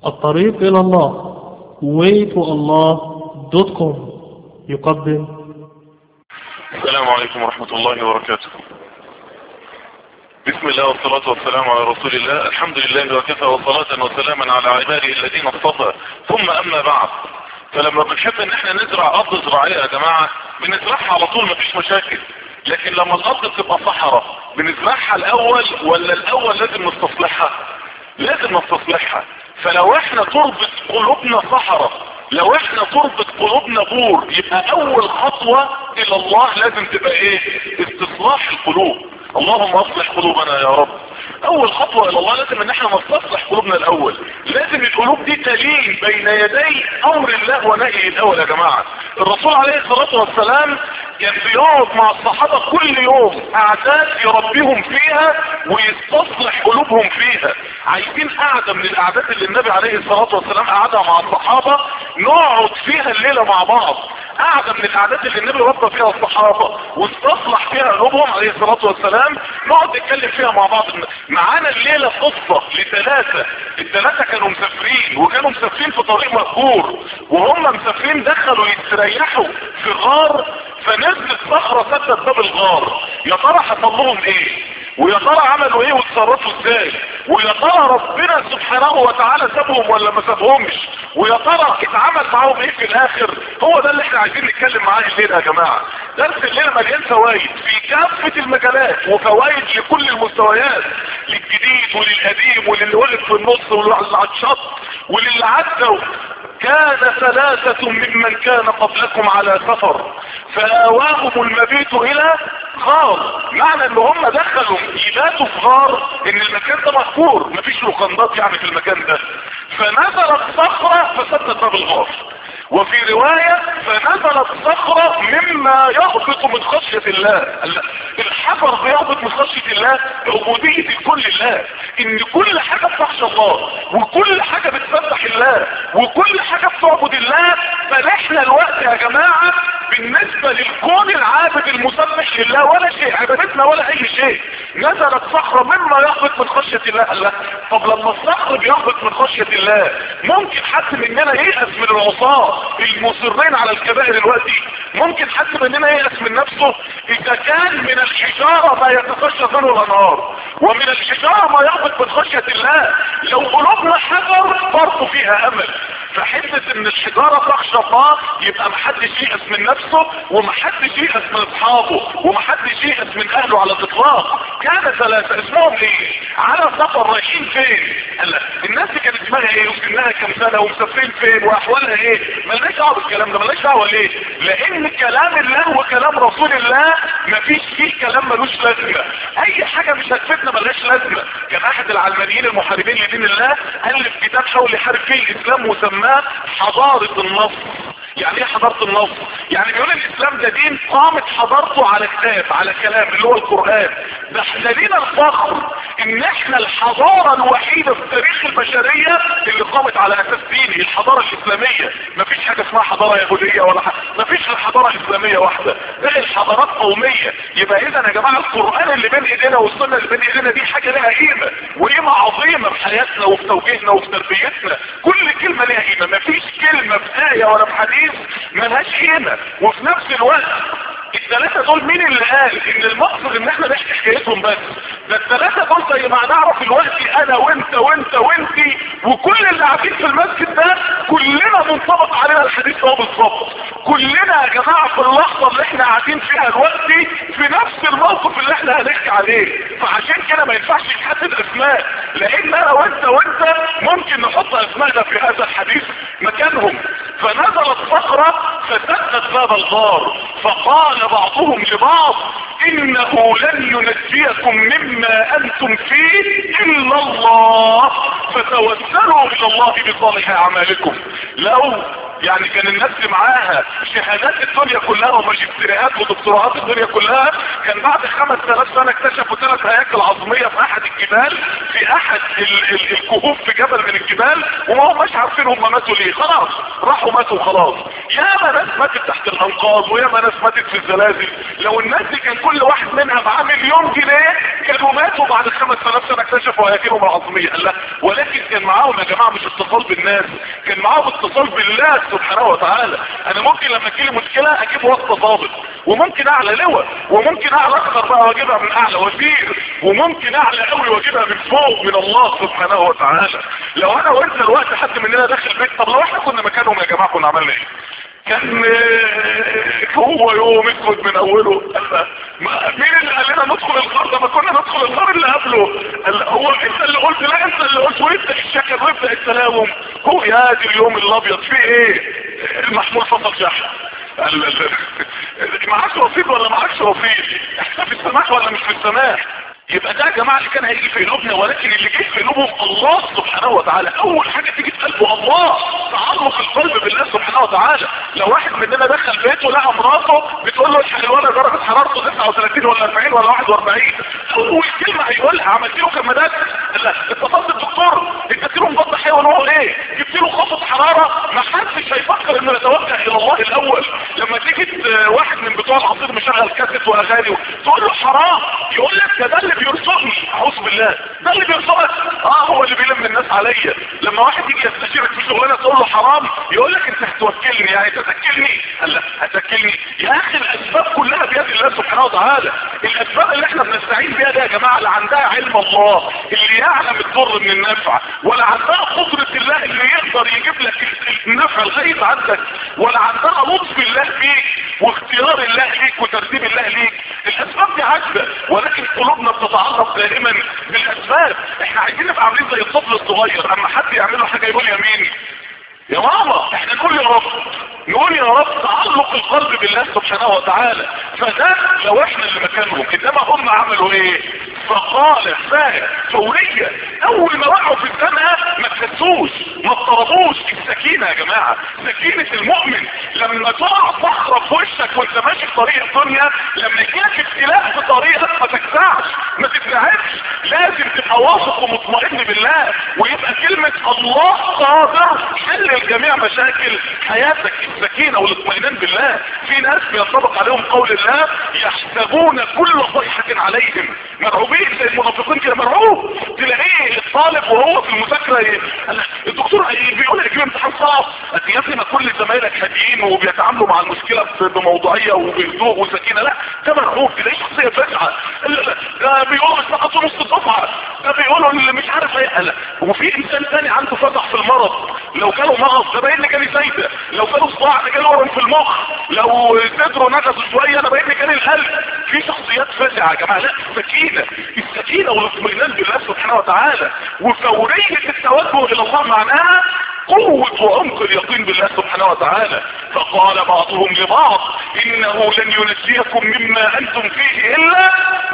الطريق إلى الله waytoallah.com يقدم السلام عليكم ورحمة الله وبركاته بسم الله والصلاة والسلام على رسول الله الحمد لله وكفى وصلاة وسلاما على عباده الذين اصطفى ثم أما بعد فلما بنحب ان احنا نزرع ارض زراعية يا جماعة بنزرعها على طول مفيش مشاكل لكن لما الارض بتبقى صحراء بنزرعها الاول ولا الاول لازم نستصلحها لازم نستصلحها فلو احنا تربط قلوبنا صحراء لو احنا تربط قلوبنا بور يبقى اول خطوة الى الله لازم تبقى ايه استصلاح القلوب اللهم اصلح قلوبنا يا رب اول خطوة الى الله لازم ان احنا نستصلح قلوبنا الاول لازم القلوب دي تلين بين يدي امر الله ونهيه الاول يا جماعة الرسول عليه الصلاة والسلام كان بيقعد مع الصحابة كل يوم اعداد يربيهم فيها ويستصلح قلوبهم فيها عايزين قعدة من الاعداد اللي النبي عليه الصلاة والسلام قعدها مع الصحابة نقعد فيها الليلة مع بعض قعدة من الاعداد اللي النبي ربى فيها الصحابة واستصلح فيها قلوبهم عليه الصلاة والسلام نقعد نتكلم فيها مع بعض معانا الليلة قصة لثلاثة الثلاثة كانوا مسافرين وكانوا مسافرين في طريق مهجور وهم مسافرين دخلوا يستريحوا في غار فنزلت صخرة سدت باب الغار يا ترى حصل لهم ايه ويا ترى عملوا ايه واتصرفوا ازاي ويا ترى ربنا سبحانه وتعالى سابهم ولا ما سابهمش ويا ترى اتعمل معاهم ايه في الاخر هو ده اللي احنا عايزين نتكلم معاه الليله يا جماعه درس الليله مليان فوائد في كافه المجالات وفوائد لكل المستويات للجديد وللقديم وللي واقف في النص واللي على الشط وللي عدى كان ثلاثة ممن كان قبلكم على سفر فآواهم المبيت الى غار معنى ان هم دخلوا يباتوا في غار ان المكان ده مهجور مفيش لوكندات يعني في المكان ده فنزلت صخرة فسدت باب الغار وفي رواية فنزلت صخرة مما يهبط من خشية الله الحجر بيهبط من خشية الله عبودية الكل الله ان كل حاجة بتخشى الله وكل حاجة بتسبح الله وكل حاجة بتعبد الله فنحن الوقت يا جماعة بالنسبة للكون العابد المسبح لله ولا شيء عبادتنا ولا اي شيء نزلت صخرة مما يهبط من خشية الله الله طب لما الصخر بيهبط من خشية الله ممكن حد مننا ييأس من العصاة المصرين على الكبائر دلوقتي ممكن حد مننا ييأس من نفسه اذا كان من الحجارة ما يتخشى ذنه الانهار ومن الحجارة ما يهبط من خشية الله لو قلوبنا حجر برضه فيها امل فحدة ان الحجارة تخشى الله يبقى محدش ييأس من نفسه ومحدش ييأس من اصحابه ومحدش ييأس من اهله على الاطلاق كان ثلاثة اسمهم ايه على سفر رايحين فين قال الناس دي كانت اسمها ايه وسنها كام سنة ومسافرين فين واحوالها ايه ملناش دعوه بالكلام ده ملناش دعوه ليه لان كلام الله وكلام رسول الله مفيش فيه كلام ملوش لازمه اي حاجه مش هتفيدنا ملهاش لازمه كان احد العلمانيين المحاربين لدين الله الف كتاب حاول يحارب فيه الاسلام وسماه حضاره النص يعني ايه حضارة النص يعني بيقول الاسلام ده دين قامت حضارته على كتاب على كلام اللي هو القرآن ده احنا لينا الفخر ان احنا الحضارة الوحيدة في تاريخ البشرية اللي قامت على اساس ديني الحضارة الاسلامية مفيش حاجة اسمها حضارة يهودية ولا حاجة مفيش الحضارة اسلامية واحدة ده الحضارات قومية يبقى اذا يا جماعة القرآن اللي بين ايدينا والسنة اللي بين ايدينا دي حاجة لها قيمة وقيمة عظيمة في حياتنا وفي توجيهنا وفي تربيتنا كل كلمة لها قيمة مفيش كلمة في آية ولا في حديث ملهاش قيمة وفي نفس الوقت الثلاثة دول مين اللي قال ان المقصد ان احنا نحكي حكايتهم بس ده الثلاثة دول زي ما هنعرف الوقت انا وانت وانت وانت وكل اللي قاعدين في المسجد ده كلنا منطبق علينا الحديث ده بالظبط كلنا يا جماعة في اللحظة اللي احنا قاعدين فيها دلوقتي في نفس الموقف اللي احنا هنحكي عليه فعشان كده ما ينفعش نحدد اسماء لان انا وانت وانت ممكن نحط اسماءنا في هذا الحديث مكانهم فنزلت صخرة فسدت باب الغار فقال بعضهم لبعض انه لن ينجيكم مما انتم فيه الا الله فتوسلوا الى الله بصالح اعمالكم لو يعني كان الناس اللي معاها شهادات الدنيا كلها وماجستيريات ودكتوراهات الدنيا كلها كان بعد 5000 سنة اكتشفوا ثلاث هياكل عظمية في احد الجبال في احد ال ال الكهوف في جبل من الجبال وما هماش عارفين هم ماتوا ليه خلاص راحوا ماتوا خلاص ياما ناس ماتت تحت الانقاض وياما ناس ماتت في الزلازل لو الناس دي كان كل واحد منها معاه مليون جنيه كانوا ماتوا بعد 5000 سنة اكتشفوا هياكلهم العظمية قال لا ولكن كان معاهم يا جماعة مش اتصال بالناس كان معاهم اتصال بالله سبحانه وتعالى انا ممكن لما تجيلي مشكلة اجيب وسط ضابط وممكن اعلى لواء وممكن اعلى اكثر بقى واجيبها من اعلى وزير وممكن اعلى قوي واجيبها من فوق من الله سبحانه وتعالى لو انا وانت الوقت حد مننا داخل بيت طب لو احنا كنا مكانهم يا جماعة كنا عملنا ايه كان هو يوم اسود من اوله قال مين اللي قال لنا ندخل الغار ده ما كنا ندخل الغار اللي قبله قال هو انت اللي قلت لا انت اللي قلت ويبدا الشكل ويبدا التلاوم هو يا دي اليوم الابيض في ايه المحمول فصل شحن قال معاكش رصيد ولا معاكش رصيد احنا في السماح ولا مش في السماح يبقى ده يا جماعة اللي كان هيجي في قلوبنا ولكن اللي جه في قلوبهم الله سبحانه وتعالى اول حاجة تيجي في قلبه الله تعلق القلب بالله سبحانه وتعالى لو واحد مننا دخل بيته لقى مراته بتقول له اشحن الولد درجة حرارته 39 ولا 40 ولا 41 اول كلمة هيقولها عملت له كمادات لا اتصلت الدكتور اديت له مضاد حيوي هو ايه جبت له خفض حرارة ما حدش هيفكر انه يتوجه الى الله الاول لما تيجي واحد من بتوع العصير مشغل كاسيت واغاني تقول له حرام يقول لك ده اللي بيرزقني اعوذ بالله ده اللي بيرزقك اه هو اللي بيلم الناس عليا لما واحد يجي يستشيرك في شغلانه تقول له حرام يقول لك انت هتوكلني يعني تتكلني قال لا هتكلني يا اخي الاسباب كلها بيد الله سبحانه وتعالى الاسباب اللي احنا بنستعين بيها ده يا جماعه اللي عندها علم الله اللي يعلم الضر من النفع ولا عندها قدره الله اللي يقدر يجيب لك النفع لغايه عندك ولا عندها لطف الله فيك واختيار الله ليك وترتيب الله ليك الاسباب دي عجبه ولكن قلوبنا بتتعرف دائما بالاسباب احنا عايزين نبقى عاملين زي الطفل الصغير اما حد يعمل له حاجه يقول يمين يا ماما احنا نقول يا رب نقول يا رب تعلق القلب بالله سبحانه وتعالى فده لو احنا اللي مكانهم انما هم عملوا ايه فقال فاهم فورية اول ما وقعوا في الزنقة ما تحسوش ما اضطربوش السكينة يا جماعة سكينة المؤمن لما تقع صخرة في وشك وانت ماشي في طريق الدنيا لما يجيلك ابتلاء في طريقك ما تكسعش ما تترعبش لازم تبقى واثق ومطمئن بالله ويبقى كلمة الله قادر حل الجميع مشاكل حياتك السكينة والاطمئنان بالله في ناس بينطبق عليهم قول الله يحسبون كل صيحة عليهم مرعوبين زي المنافقين كده مرعوب تلاقيه الطالب وهو في المذاكرة ي... الدكتور بيقول لك امتحان صعب يا ابني ما كل زمايلك هاديين وبيتعاملوا مع المشكلة بموضوعية وبهدوء وسكينة لا ده مرعوب تلاقيه شخصية فجعة ده بيقولوا سقطوا نص الدفعة ده بيقولوا اللي مش عارف ايه وفي انسان تاني عنده فزع في المرض لو جاله مغص ده باين لي جالي زايدة لو جاله صداع ده جاله ورم في المخ لو صدره نقص شوية ده باين لي جالي القلب في شخصيات فزعة يا جماعة لا السكينة السكينة والاطمئنان بالله سبحانه وتعالى وفورية التوجه الى الله معناها قوة وعمق اليقين بالله سبحانه وتعالى فقال بعضهم لبعض انه لن ينجيكم مما انتم فيه الا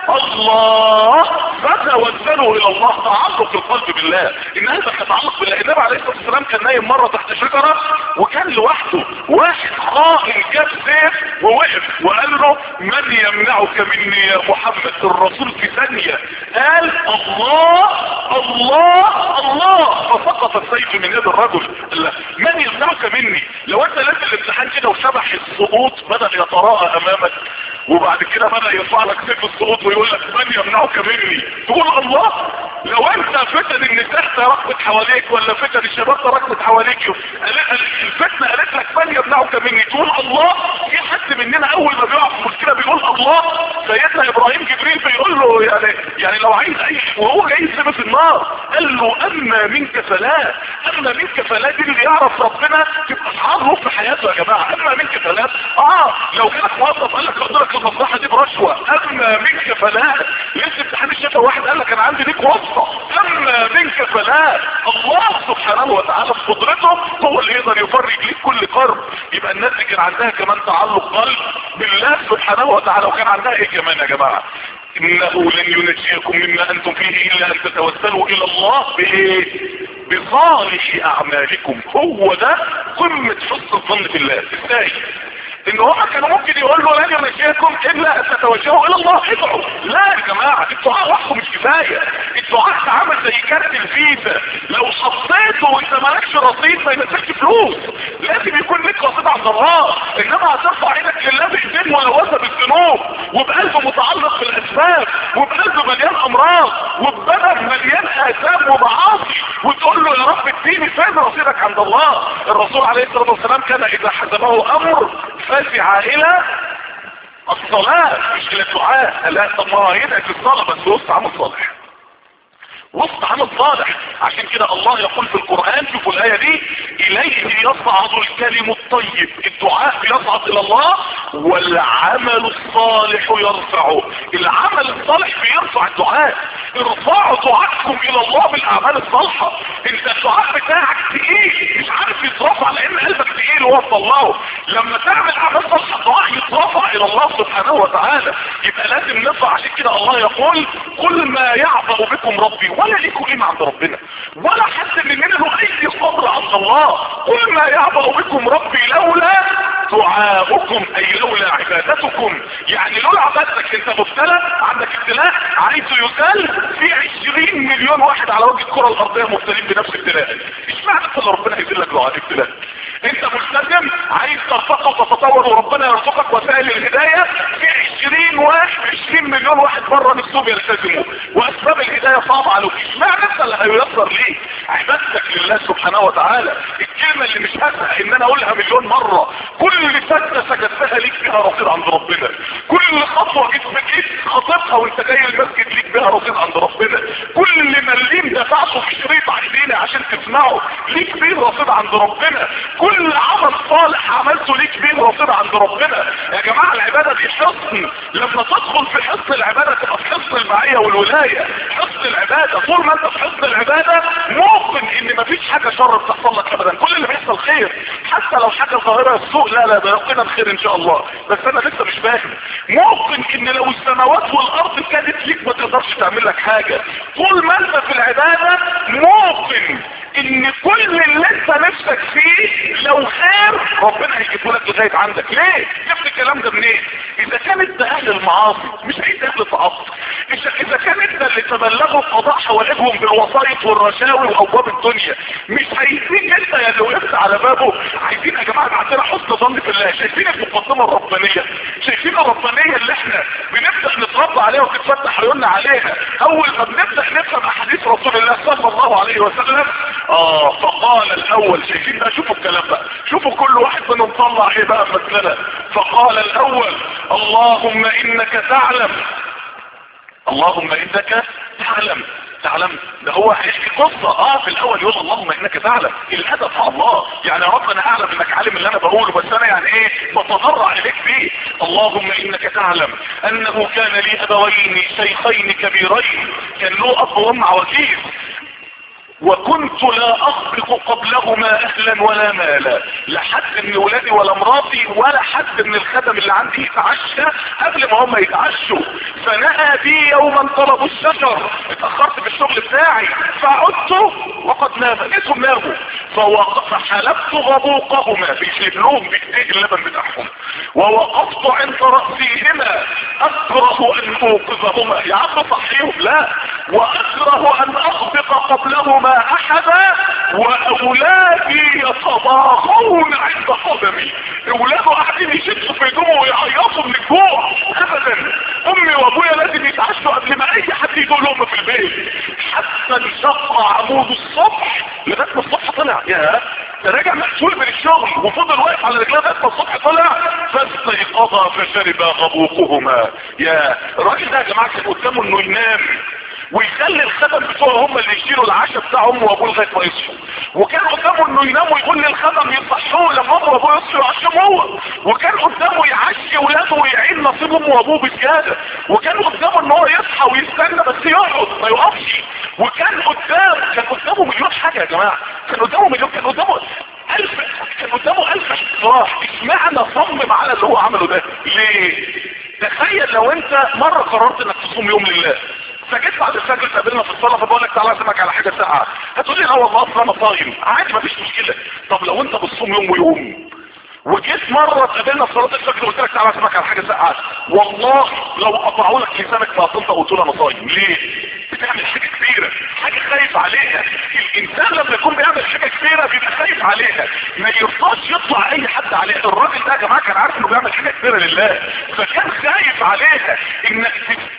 الله فتوسلوا الى الله تعلق القلب بالله ان هذا كتعلق بالله النبي عليه الصلاه والسلام كان نايم مره تحت شجره وكان لوحده واحد خائن جاب سيف ووقف وقال له من يمنعك مني يا محمد الرسول في ثانيه قال الله الله الله فسقط السيف من يد الرجل قال من يمنعك مني لو انت نازل الامتحان كده وشبح السقوط بدا يتراءى امامك وبعد كده بدا يرفع لك سيف السقوط ويقول لك من يمنعك مني تقول الله لو انت فتن النساء تركت حواليك ولا فتن الشباب تركت حواليك الفتنه قالت لك من يمنعك مني تقول الله في حد مننا اول ما بيقع في مشكله بيقول الله سيدنا ابراهيم جبريل بيقول له يعني يعني لو عايز اي وهو جاي يسيبه في النار قال له اما منك فلا اما منك فلا دي اللي يعرف ربنا تبقى اصحابه في حياته يا جماعه اما منك فلا اه لو جالك موظف قال لك قدرك المصلحه دي برشوه اما منك فلا لسه امتحان الشفا واحد قال لك انا عندي ليك وصفه اما منك فلا الله سبحانه وتعالى في قدرته هو اللي يقدر يفرج ليك كل كرب يبقى الناس دي كان عندها كمان تعلق قلب بالله سبحانه وتعالى وكان عندها ايه كمان يا جماعه انه لن ينجيكم مما انتم فيه الا ان تتوسلوا الى الله بايه بصالح اعمالكم هو ده قمة حسن الظن في الله ازاي ان هم كانوا ممكن يقول له لن يمشيكم الا ان تتوجهوا الى الله ادعوا لا يا جماعه الدعاء وحده مش كفايه الدعاء ده عامل زي كارت الفيزا لو حطيته وانت مالكش رصيد ما ينسكش فلوس لازم يكون لك رصيد عند الله انما هترفع ايدك لله بايدين ملوثه بالذنوب وبقلب متعلق بالاسباب وبقلب مليان امراض وببدن مليان اثام ومعاصي وتقول له يا رب اديني فين رصيدك عند الله الرسول عليه الصلاه والسلام كان اذا حزمه امر فزع الى الصلاة مش الى الدعاء لا طب ما يدعي في الصلاة بس وسط عمل صالح وسط عمل صالح عشان كده الله يقول في القرآن شوفوا الآية دي إليه يصعد الكلم الطيب الدعاء بيصعد إلى الله والعمل الصالح يرفعه العمل الصالح بيرفع الدعاء ارفعوا دعاءكم إلى الله بالأعمال الصالحة انت الدعاء بتاعك تقيل مش عارف يترفع لأن قلبك تقيل وسط الله لما تعمل أعمال صالحة الدعاء يترفع إلى الله سبحانه وتعالى يبقى لازم نرفع عشان كده الله يقول كل ما يعبأ بكم ربي ولا ليكم قيمة عند ربنا ولا حد مننا له اي قدر عند الله كل ما يعبأ بكم ربي لولا دعاؤكم اي لولا عبادتكم يعني لولا عبادتك انت مبتلى عندك ابتلاء عايز يزال في 20 مليون واحد على وجه الكرة الارضية مبتلين بنفس ابتلاء مش معنى ان ربنا يذلك دعاء ابتلاء انت ملتزم عايز ترتقى وتتطور وربنا يرزقك وسائل الهداية في 20 واحد 20 مليون واحد بره نفسهم يلتزموا واسباب الهداية صعبة عليك اشمعنى انت اللي هييسر ليه عبادتك لله سبحانه وتعالى الكلمة اللي مش هسمع ان انا اقولها مليون مرة كل سجدة سجدتها ليك فيها رصيد عند ربنا كل خطوة جيت بجيت خطيتها وانت جاي المسجد ليك بيها رصيد عند ربنا كل مليم دفعته في شريط عينينا عشان تسمعه ليك فيه رصيد عند ربنا كل عمل صالح عملته ليك فيه رصيد عند ربنا يا جماعة العبادة دي حصن لما تدخل في حصن العبادة تبقى في حصن المعية والولاية حصن العبادة طول ما انت في حصن العبادة موقن ان مفيش حاجة شر بتحصل لك ابدا كل اللي بيحصل خير حتى لو حاجة ظاهرة السوء لا لا ده يقينا الخير ان شاء الله بس انا لسه مش فاهم موقن ان لو السماوات والارض كانت ليك ما تقدرش تعمل لك حاجة طول ما انت في العبادة موقن ان كل اللي انت نفسك فيه لو خير ربنا هيجيبه لك لغايه عندك ليه جبت الكلام ده منين اذا كانت ده اهل المعاصي مش عايز اهل التعصب اذا كانت ده اللي تبلغوا القضاء حواليهم بالوسائط والرشاوي وابواب الدنيا مش عايزين انت يا اللي وقفت على بابه عايزين يا جماعه عندنا حسن ظن في الله شايفين المقدمه الربانيه شايفين الربانيه اللي احنا بنبدا نتربى عليها وتتفتح عيوننا عليها اول ما بنبدا نفهم احاديث رسول الله صلى الله عليه وسلم اه فقال الاول شايفين بقى شوفوا الكلام بقى شوفوا كل واحد منهم طلع ايه بقى مثلنا فقال الاول اللهم انك تعلم اللهم انك تعلم تعلم ده هو هيحكي قصة اه في الاول يقول اللهم انك تعلم الهدف مع الله يعني يا رب انا اعلم انك عالم اللي انا بقوله بس انا يعني ايه بتضرع اليك فيه اللهم انك تعلم انه كان لي ابوين شيخين كبيرين كان له اب وام عواجيز وكنت لا اخلق قبلهما اهلا ولا مالا لا حد من ولادي ولا مراتي ولا حد من الخدم اللي عندي يتعشى قبل ما هم يتعشوا فنأى بي يوما طلبوا الشجر اتأخرت في الشغل بتاعي فعدت وقد نام لقيتهم ناموا فحلبت غبوقهما بيشيلوهم بايديه اللبن بتاعهم ووقفت عند رأسيهما اكره ان اوقظهما يا عم صحيهم لا واكره ان اخبط قبلهما احدا واولادي يتضاخون عند قدمي اولاده قاعدين يشدوا في ايدهم ويعيطوا من الجوع ابدا امي وابويا لازم يتعشوا قبل ما اي حد يقول لهم في البيت حتى انشق عمود الصبح لغايه ما الصبح طلع يا ده راجع مقتول من الشغل وفضل واقف على رجليه لغايه ما الصبح طلع فاستيقظا فشرب غبوقهما يا الراجل ده يا جماعه كان قدامه انه ينام ويخلي الخدم بتوعه هم اللي يشيلوا العشاء بتاع امه وابوه لغايه ما يصحوا وكان قدامه انه ينام ويقول للخدم يصحوه لما امه وابوه يصحوا يعشوا هو وكان قدامه يعشي ولاده ويعين نصيب امه وابوه بزياده وكان قدامه ان هو يصحى ويستنى بس يقعد ما يقفش وكان قدام كان قدامه مليون حاجه يا جماعه كان قدامه مليون كان قدامه ألف كان قدامه ألف اقتراح اشمعنى صمم على اللي هو عمله ده ليه تخيل لو انت مرة قررت انك تصوم يوم لله فجيت بعد الفجر تقابلنا في الصلاه فبقول لك تعالى اعزمك على حاجه ساقعه هتقول لي لا والله اصل انا صايم عادي مفيش مشكله طب لو انت بتصوم يوم ويوم وجيت مرة تقابلنا في صلاة الفجر وقلت لك تعالى اسمك على حاجة ساقعة والله لو قطعوا لك لسانك فهتنطق وتقول انا صايم ليه؟ بتعمل حاجة كبيرة حاجة خايف عليها الانسان لما يكون بيعمل حاجة كبيرة بيبقى خايف عليها ما يرضاش يطلع اي حد عليها الراجل ده يا جماعة كان عارف انه بيعمل حاجة كبيرة لله فكان خايف عليها انك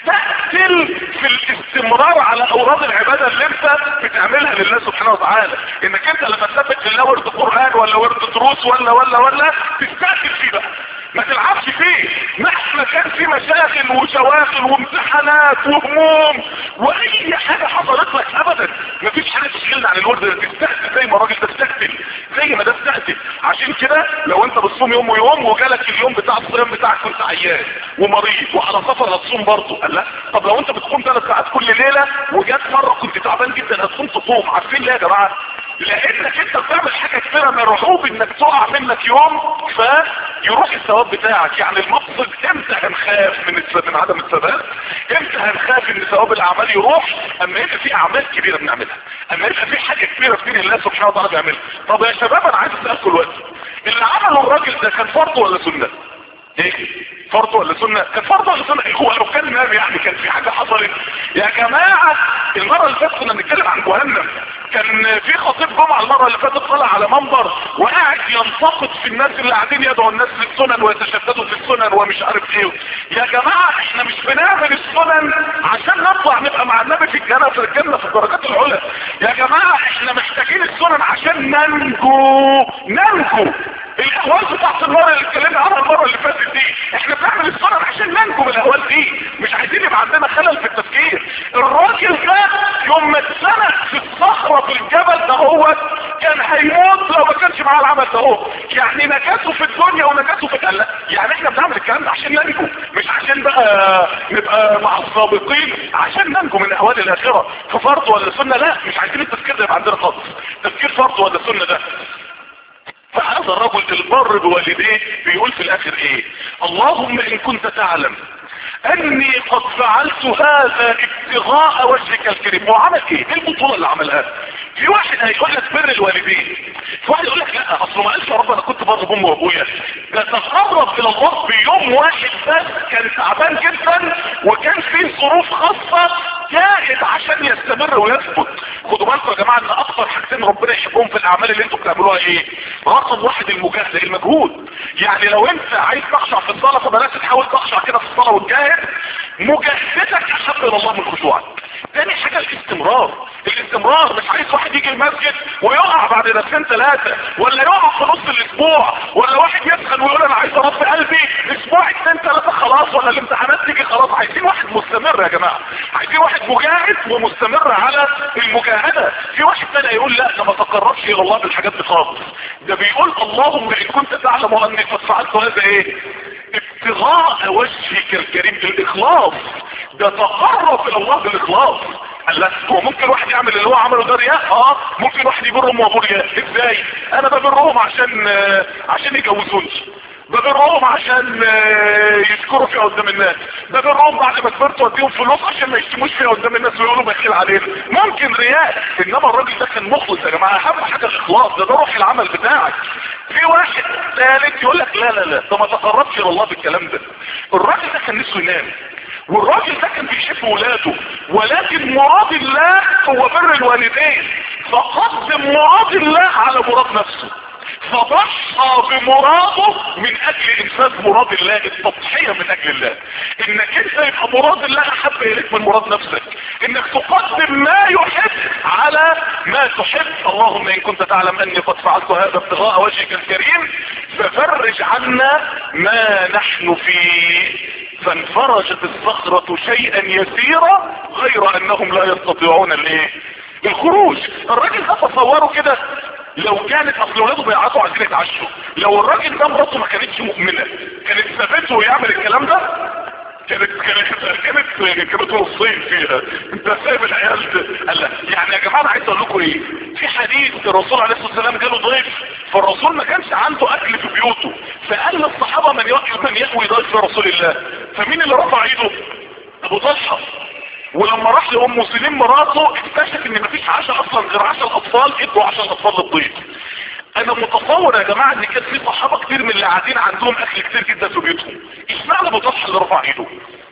تستقتل في الاستمرار على اوراد العبادة اللي انت بتعملها لله سبحانه وتعالى انك انت لما تثبت لله ورد قرآن ولا ورد دروس ولا ولا ولا تستقتل فيه بقى ما تلعبش فيه مهما كان في مشاغل وشواغل وامتحانات وهموم واي حاجة حصلت لك ابدا مفيش حاجة تشغلنا عن الورد ده تستهدف زي ما الراجل ده استهدف زي ما ده استهدف عشان كده لو انت بتصوم يوم ويوم وجالك اليوم بتاع الصيام بتاعك كنت عيان ومريض وعلى سفر هتصوم برضه قال لا طب لو انت بتقوم ثلاث ساعات كل ليلة وجات مرة كنت تعبان جدا هتقوم تصوم عارفين ليه يا جماعة لانك انت بتعمل حاجة كبيرة مرعوب انك تقع منك يوم فيروح الثواب بتاعك يعني المقصد امتى هنخاف من الس- من عدم الثبات امتى هنخاف ان ثواب الاعمال يروح اما يبقى في اعمال كبيرة بنعملها اما يبقى في حاجة كبيرة في دين الله سبحانه وتعالى بيعملها طب يا شباب انا عايز اسألكم دلوقتي اللي عمله الراجل ده كان فرض ولا سنة ايه فرض ولا سنة كان فرض ولا سنة هو لو كان نام يعني كان في حاجة حصلت يا جماعة المرة اللي فاتت كنا بنتكلم عن جهنم كان في خطيب جمعة المرة اللي فاتت طلع على منبر وقاعد ينتقد في الناس اللي قاعدين يدعوا الناس للسنن ويتشددوا في السنن ومش عارف ايه يا جماعة احنا مش بنعمل السنن عشان نطلع نبقى مع النبي في الجنة في الجنة في الدرجات العلى يا جماعة احنا محتاجين السنن عشان ننجو ننجو الاهوال بتاعت النار اللي اتكلمنا عنها المره اللي فاتت دي احنا بنعمل السنن عشان ننجو من الاهوال دي مش عايزين يبقى عندنا خلل في التفكير الراجل ده يوم ما اتسند في الصخره في الجبل ده هو كان هيموت لو ما كانش معاه العمل ده هو يعني نجاته في الدنيا ونجاته في الجنه يعني احنا بنعمل الكلام ده عشان ننجو مش عشان بقى نبقى مع السابقين عشان ننجو من اهوال الاخره ففرض ولا سنه لا مش عايزين التفكير ده يبقى عندنا خالص تفكير فرض ولا سنه ده فهذا الرجل البر بوالديه بيقول في الاخر ايه اللهم ان كنت تعلم اني قد فعلت هذا ابتغاء وجهك الكريم هو عمل ايه ايه البطولة اللي عملها في واحد هيقول لك بر الوالدين في واحد يقول لك لا اصله ما قالش يا رب انا كنت بر بامي وابويا ده تقرب الى الله بيوم واحد بس كان تعبان جدا وكان فيه ظروف خاصة جاهد عشان يستمر ويثبت خدوا بالكم يا جماعة ان اكثر حاجتين ربنا يحبهم في الاعمال اللي انتوا بتعملوها ايه رقم واحد المجاهدة المجهود يعني لو انت عايز تخشع في الصلاة فبلاش تحاول تخشع كده في الصلاة وتجاهد مجاهدتك احب الى الله من خشوعك تاني حاجة الاستمرار الاستمرار مش عايز واحد يجي المسجد ويقع بعد درسين ثلاثة ولا يقع في نص الاسبوع ولا واحد يسخن ويقول انا عايز اربي قلبي اسبوع اتنين ثلاثة خلاص ولا الامتحانات تيجي خلاص عايزين واحد مستمر يا جماعة عايزين واحد مجاهد ومستمر على المجاهدة في واحد تاني يقول لا ده ما تقربش الى الله بالحاجات دي خالص ده بيقول اللهم ان كنت تعلم اني قد فعلت هذا ايه ابتغاء وجهك الكريم الاخلاص ده تقرب الى الله بالاخلاص قال لا هو ممكن واحد يعمل اللي هو عمله ده رياء اه ممكن واحد يبرهم وابو رياء ازاي انا ببرهم عشان آه، عشان يجوزوني ببرهم عشان آه، يشكروا فيها قدام الناس ببرهم بعد ما كبرت واديهم فلوس عشان ما يشتموش فيها قدام الناس ويقولوا بخيل علينا ممكن رياء انما الراجل ده كان مخلص يا جماعه اهم حاجه الاخلاص ده ده روح العمل بتاعك في واحد ثالث يقول لك لا لا لا ده ما تقربش الى الله بالكلام ده الراجل ده كان نفسه ينام والراجل ده كان بيحب ولاده ولكن مراد الله هو بر الوالدين فقدم مراد الله على مراد نفسه فضحى بمراده من اجل انفاذ مراد الله التضحية من اجل الله انك انت يبقى مراد الله احب اليك من مراد نفسك انك تقدم ما يحب على ما تحب اللهم ان كنت تعلم اني قد فعلت هذا ابتغاء وجهك الكريم ففرج عنا ما نحن فيه فانفرجت الصخرة شيئا يسيرا غير انهم لا يستطيعون الايه الخروج الراجل ده تصوره كده لو كانت اصل ولاده بيعطوا عايزين يتعشوا لو الراجل ده مراته ما كانتش مؤمنة كانت سابته ويعمل الكلام ده كانت كانت كانت كانت نصين فيها انت سايب العيال ده قال لا يعني يا جماعه انا عايز اقول لكم ايه في حديث الرسول عليه الصلاه والسلام جاله ضيف فالرسول ما كانش عنده اكل في بيوته فقال للصحابه من يأكل من يأوي ضيف رسول الله فمين اللي رفع ايده ابو طلحه ولما راح لام سليم مراته اكتشف ان مفيش عشاء اصلا غير عشاء الاطفال ادوا عشاء الاطفال للضيف انا متصور يا جماعه ان كان في صحابه كتير من اللي قاعدين عندهم اكل كتير جدا في بيوتهم اشمعنى ابو طلحه اللي رفع ايده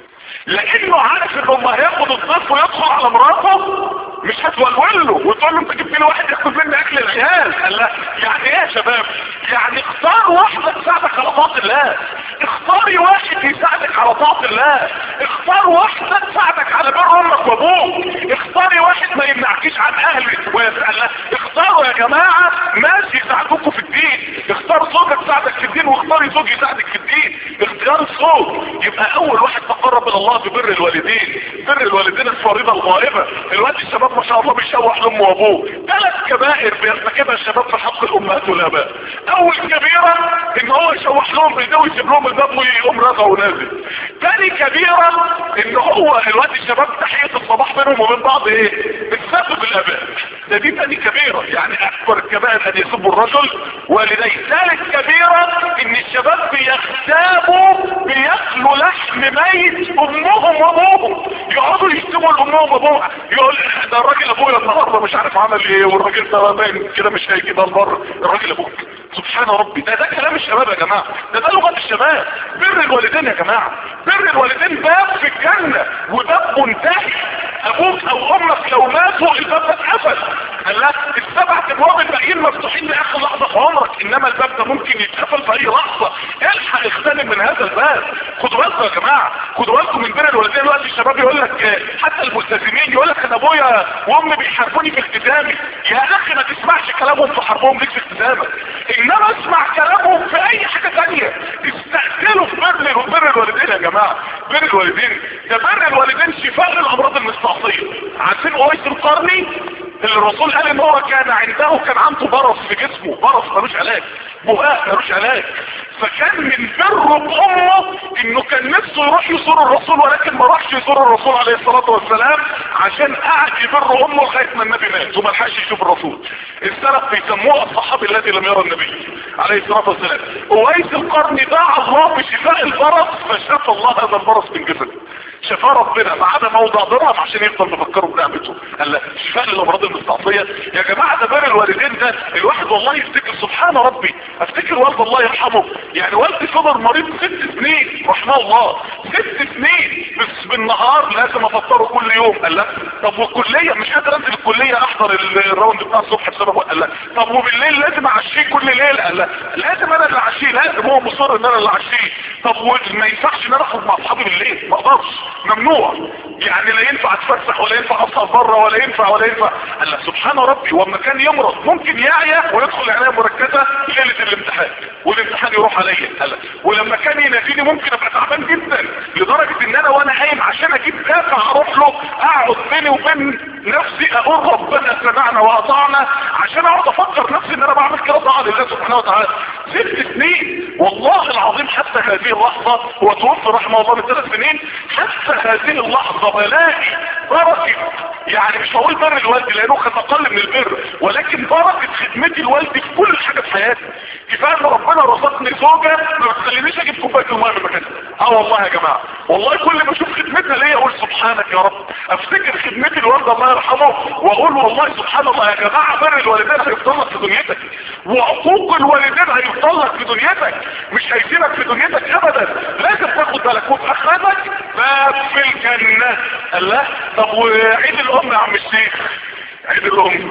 لانه عارف ان لما هياخد الضيف ويدخل على مراته مش هتولول له وتقول له انت جبت لي واحد ياخد مني اكل العيال قال لا يعني ايه يا شباب يعني اختار واحده تساعدك على طاعه الله اختاري واحد يساعدك على طاعه الله اختار واحده تساعدك على بر امك وابوك اختاري واحد ما يمنعكيش عن اهلك قال لا اختاروا يا جماعه ناس يساعدوكم في الدين اختار زوجة تساعدك في الدين واختاري زوج يساعدك في الدين اختيار الزوج يبقى اول واحد تقرب الى الله ببر الوالدين بر الوالدين الفريضه الغائبه الوقت الشباب ما شاء الله بيشوح لامه وابوه ثلاث كبائر بيرتكبها الشباب في حق الامهات والاباء اول كبيره ان هو يشوح لهم بايديه ويسيب لهم الباب ويقوم رافع ونازل ثاني كبيره ان هو الوقت الشباب تحيه الصباح بينهم وبين بعض ايه بتسبب الاباء ده دي ثاني كبيره يعني اكبر الكبائر ان يسب الرجل والديه ثالث كبيره ان الشباب بيغتابوا بياكلوا لحم ميت امهم وابوهم يقعدوا يشتموا لامهم وابوهم يقول ده الراجل ابويا النهارده مش عارف عمل ايه والراجل ده باين كده مش هيجي ده البر الراجل ابوك سبحان ربي ده ده كلام الشباب يا جماعه ده ده لغه الشباب بر الوالدين يا جماعه بر الوالدين باب في الجنه وباب منتهي ابوك او امك لو ماتوا الباب ده اتقفل قال لا السبع ابواب الباقيين مفتوحين لاخر لحظه في عمرك انما الباب ده ممكن يتقفل في اي لحظه الحق اغتنم من هذا الباب خدوا بالكم يا جماعه خدوا بالكم من بر الوالدين دلوقتي الشباب يقول لك حتى الملتزمين يقول لك انا ابويا وامي بيحاربوني في التزامي يا اخي ما تسمعش كلامهم في حربهم ليك في التزامك انما اسمع كلامهم في اي حاجه ثانيه استقتلوا في بر بر الوالدين يا جماعه بر الوالدين ده بر الوالدين شفاء للامراض المستعصيه عارفين اويس القرني اللي الرسول قال ان هو كان عنده كان عنده برص في جسمه برص ملوش علاج بهاء ملوش علاج فكان من بره بامه انه كان نفسه يروح يزور الرسول ولكن ما راحش يزور الرسول عليه الصلاه والسلام عشان قعد يبر امه لغايه ما النبي مات وما لحقش يشوف الرسول السلف بيسموه الصحابي الذي لم يرى النبي عليه الصلاه والسلام اويس القرني دعا الله بشفاء البرص فشفى الله هذا البرص من جسده شفاه ربنا ما عدا موضع ضرب عشان يفضل مفكره بنعمته قال لا شفاء للامراض المستعصيه يا جماعه ده بر الوالدين ده الواحد والله يفتكر سبحان ربي افتكر والد الله يرحمه يعني والدي فضل مريض ست سنين رحمه الله ست سنين بس بالنهار لازم افطره كل يوم قال لا طب والكليه مش قادر انزل الكليه احضر الراوند بتاع الصبح بسببه قال لا طب وبالليل لازم اعشيه كل ليله قال لا لازم انا اللي اعشيه لازم هو مصر ان انا اللي اعشيه طب ما ينفعش ان انا اخرج مع اصحابي بالليل ما اقدرش ممنوع يعني لا ينفع اتفسح ولا ينفع اطلع بره ولا ينفع ولا ينفع قال لا سبحان ربي وما كان يمرض ممكن يعيا ويدخل عنايه مركزه ليله الامتحان والامتحان يروح عليا قال لا ولما كان يناديني ممكن ابقى تعبان جدا لدرجه ان انا وانا قايم عشان اجيب دافع اروح له اقعد بيني وبين نفسي اقول ربنا سمعنا واطعنا عشان اقعد افكر نفسي ان انا بعمل كده طاعه لله سبحانه وتعالى ست سنين والله العظيم حتى هذه اللحظه هو توفي رحمه الله من ثلاث سنين حتى هذه اللحظة بلاقي بركة يعني مش هقول بر الوالد لانه كان اقل من البر ولكن بركة خدمتي لوالدي في كل حاجة في حياتي كفاية ان ربنا رزقني زوجة ما بتخلينيش اجيب كوباية الماء من مكانها اه والله يا جماعة والله كل ما اشوف خدمتها ليا اقول سبحانك يا رب افتكر خدمتي لوالد الله يرحمه واقول والله سبحان الله يا جماعة بر الوالدين هيفضل لك في دنيتك وعقوق الوالدين هيفضل لك في دنيتك مش هيسيبك في دنيتك ابدا لازم تاخد بالك وفي اخرتك باب في الجنة قال لا طب وعيد الام يا عم الشيخ عيد الام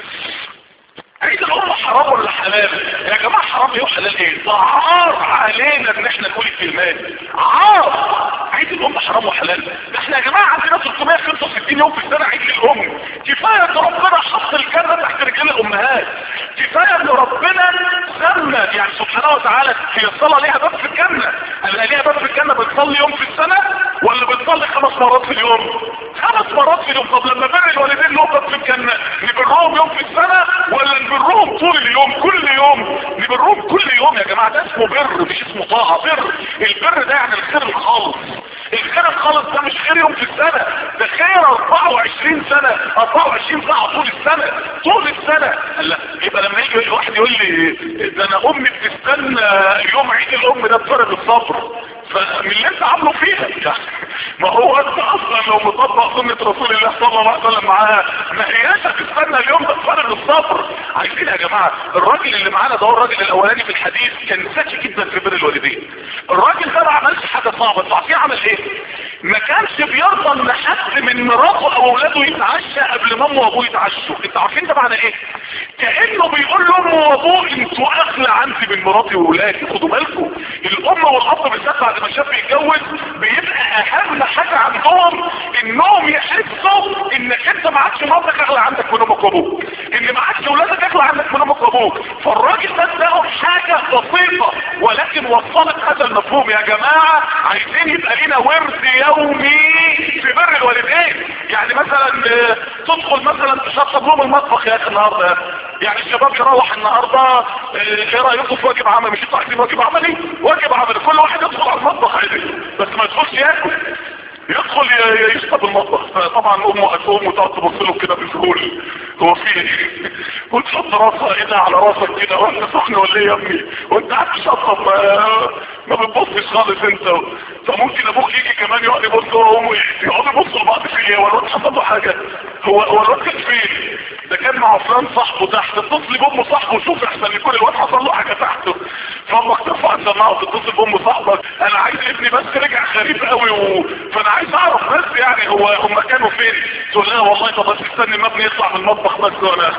عيد الام حرام ولا حلال يا جماعة حرام ايه وحلال ايه ده عار علينا ان احنا نقول في المال عار عيد الام حرام وحلال ده احنا يا جماعة عندنا 365 يوم في السنة عيد الام كفاية ان ربنا حط الجنة تحت رجال الامهات كفاية ان ربنا سمى يعني سبحانه وتعالى هي الصلاة ليها باب في الجنة قال ليها باب في الجنة بتصلي يوم في السنة ولا بتصلي خمس مرات في اليوم خمس مرات في اليوم طب لما بر الوالدين له باب في الجنة نبرهم يوم في السنة ولا نبرهم طول اليوم كل يوم نبرهم كل يوم يا جماعة ده اسمه بر مش اسمه طاعة بر البر ده يعني الخير الخالص الخير الخالص ده مش خير يوم في السنة ده خير 24 سنة 24 ساعة طول السنة طول السنة لا يبقى لما يجي واحد يقول لي ده انا امي بتستنى يوم عيد الام ده بفارغ الصبر فمن اللي انت عامله فيها يعني ما هو انت اصلا لو مطبق سنة رسول الله صلى الله عليه وسلم معاها ما هياش هتستنى اليوم ده بفارغ الصبر عايزين يا جماعة الراجل اللي معانا ده هو الراجل الاولاني في الحديث كان ذكي جدا في بر الوالدين الراجل ده ما عملش حاجة صعبة تعرفين عمل ايه ما كانش بيرضى ان حد من مراته او اولاده يتعشى قبل ما امه وابوه يتعشوا انتوا عارفين ده معنى ايه كانه بيقول لامه وابوه انتوا اغلى عندي من مراتي واولادي خدوا بالكم الام والاب بالذات بعد ما الشاب يتجوز بيبقى اهم حاجه عندهم انهم يحسوا انك انت ما عادش مراتك اغلى عندك من امك وابوك ان ما عادش اولادك اغلى عندك من امك وابوك فالراجل ده اداهم حاجه بسيطه ولكن وصلت هذا المفهوم يا جماعه عايزين يبقى لينا ورد يومي في بر الوالدين يعني مثلا آه، تدخل مثلا تشطب لهم المطبخ يا اخي النهارده يعني الشباب يروح النهارده آه، ايه رايكم في واجب عملي مش انتوا عايزين واجب عملي واجب عملي كل واحد يدخل على المطبخ عادي بس ما يدخلش ياكل يدخل ي- ي- يشرب المطبخ طبعا امه هتقوم وتقعد تبص له كده بذهول هو في ايه وتحط راسها ايدها على راسك كده وانت سخن ولا ايه يا ابني وانت قاعد تشطب ما, ما بتبصش خالص انت فممكن ابوك يجي كمان يقعد يبص هو وامه يقعدوا يبصوا لبعض في ايه هو الواد حصل له حاجه هو هو الواد كان فين ده كان مع فلان صاحبه تحت اتصل بام صاحبه شوف احسن يكون الواد حصل له حاجه تحته فامك ترفع السماعه وتتصل بام صاحبك انا عايز ابني بس رجع غريب قوي و... فانا عايز اعرف بس يعني هو هم كانوا فين تقول لها والله طب بس استني ما ابني يطلع من المطبخ بس وانا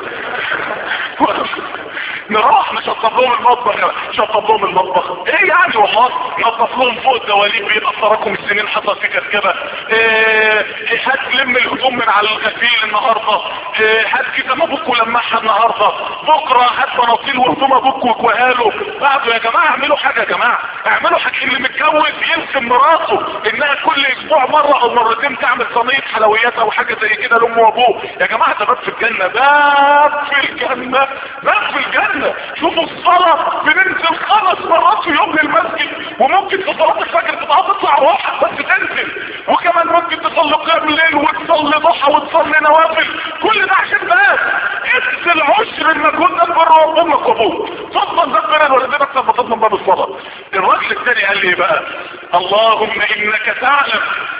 نروح نشطب لهم المطبخ نشطب لهم المطبخ ايه يعني والله نظف لهم فوق الدواليب بيبقى تراكم السنين حصل في كركبه ايه هات لم الهدوم من على الغسيل النهارده ايه هات كده ما ابوك ولمعها النهارده بكره هات بناطيل وهدوم ابوك واكوها له بعده يا جماعه اعملوا حاجه يا جماعه اعملوا حاجه اللي متجوز يلزم مراته انها كل اسبوع مره او مرتين تعمل صينيه حلويات او حاجه زي كده لامه وابوه يا جماعه ده باب في الجنه باب في الجنه باب في الجنه شوفوا الصلاه بننزل خمس مرات في يوم للمسجد وممكن في صلاه الفجر تبقى تطلع روحك بس تنزل وكمان ممكن تصلي قيام الليل وتصلي ضحى وتصلي نوافل كل ده عشان باب اغسل عشر المجهود ده بره امك وابوك تضمن ده بين الوالدين اكتر ما تضمن باب الصلاه الراجل الثاني قال لي بقى اللهم انك تعلم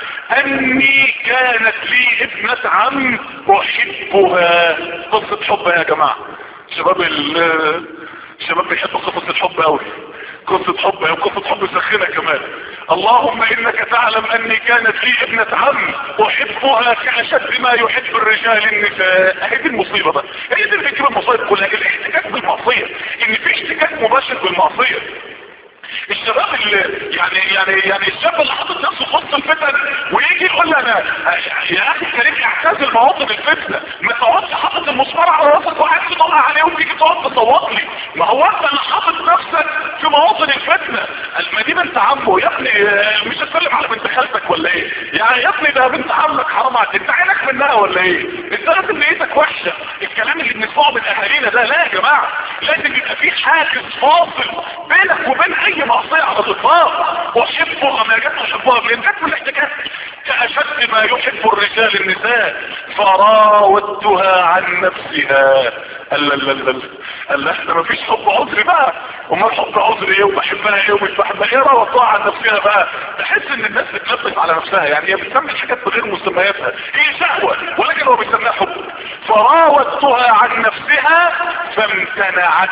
اني كانت لي ابنة عم احبها قصة حب يا جماعة شباب ال شباب بيحبوا قصص الحب قوي قصة حب وقصة حب سخنة كمان اللهم انك تعلم اني كانت لي ابنة عم احبها كاشد ما يحب الرجال النساء هي دي المصيبة بقى هي دي الفكرة المصيبة كلها الاحتكاك بالمعصية ان في احتكاك مباشر بالمعصية الشباب اللي يعني يعني يعني الشاب اللي حاطط نفسه في وسط الفتن ويجي يقول لي انا يا اخي كريم اعتزل مواطن الفتنه ما تقعدش حاطط المسمار على راسك وقاعد تطلع عليه وتيجي تقعد تصوت لي ما هو انت اللي حاطط نفسك في مواطن الفتنه ما دي بنت عمه يا ابني آه، مش هتسلم على بنت خالتك ولا ايه يعني يا ابني ده بنت عمك حرام عليك انت عينك منها ولا ايه انت لازم نيتك وحشه الكلام اللي بنسمعه من اهالينا ده لا يا جماعه لازم يبقى في حاجز فاصل بينك وبين اي معصيه على الاطلاق احبها ما جت احبها من جت من الاحتكاك كاشد ما يحب الرجال النساء فراودتها عن نفسها قال لا لا لا قال لا احنا مفيش حب عذري بقى امال حب عذري ايه وبحبها ايه ومش بحبها ايه راودتها عن نفسها بقى تحس ان الناس بتلبس على نفسها يعني هي بتسمي الحاجات بغير مسمياتها هي شهوه ولكن هو بيسميها حب فراودتها عن نفسها فامتنعت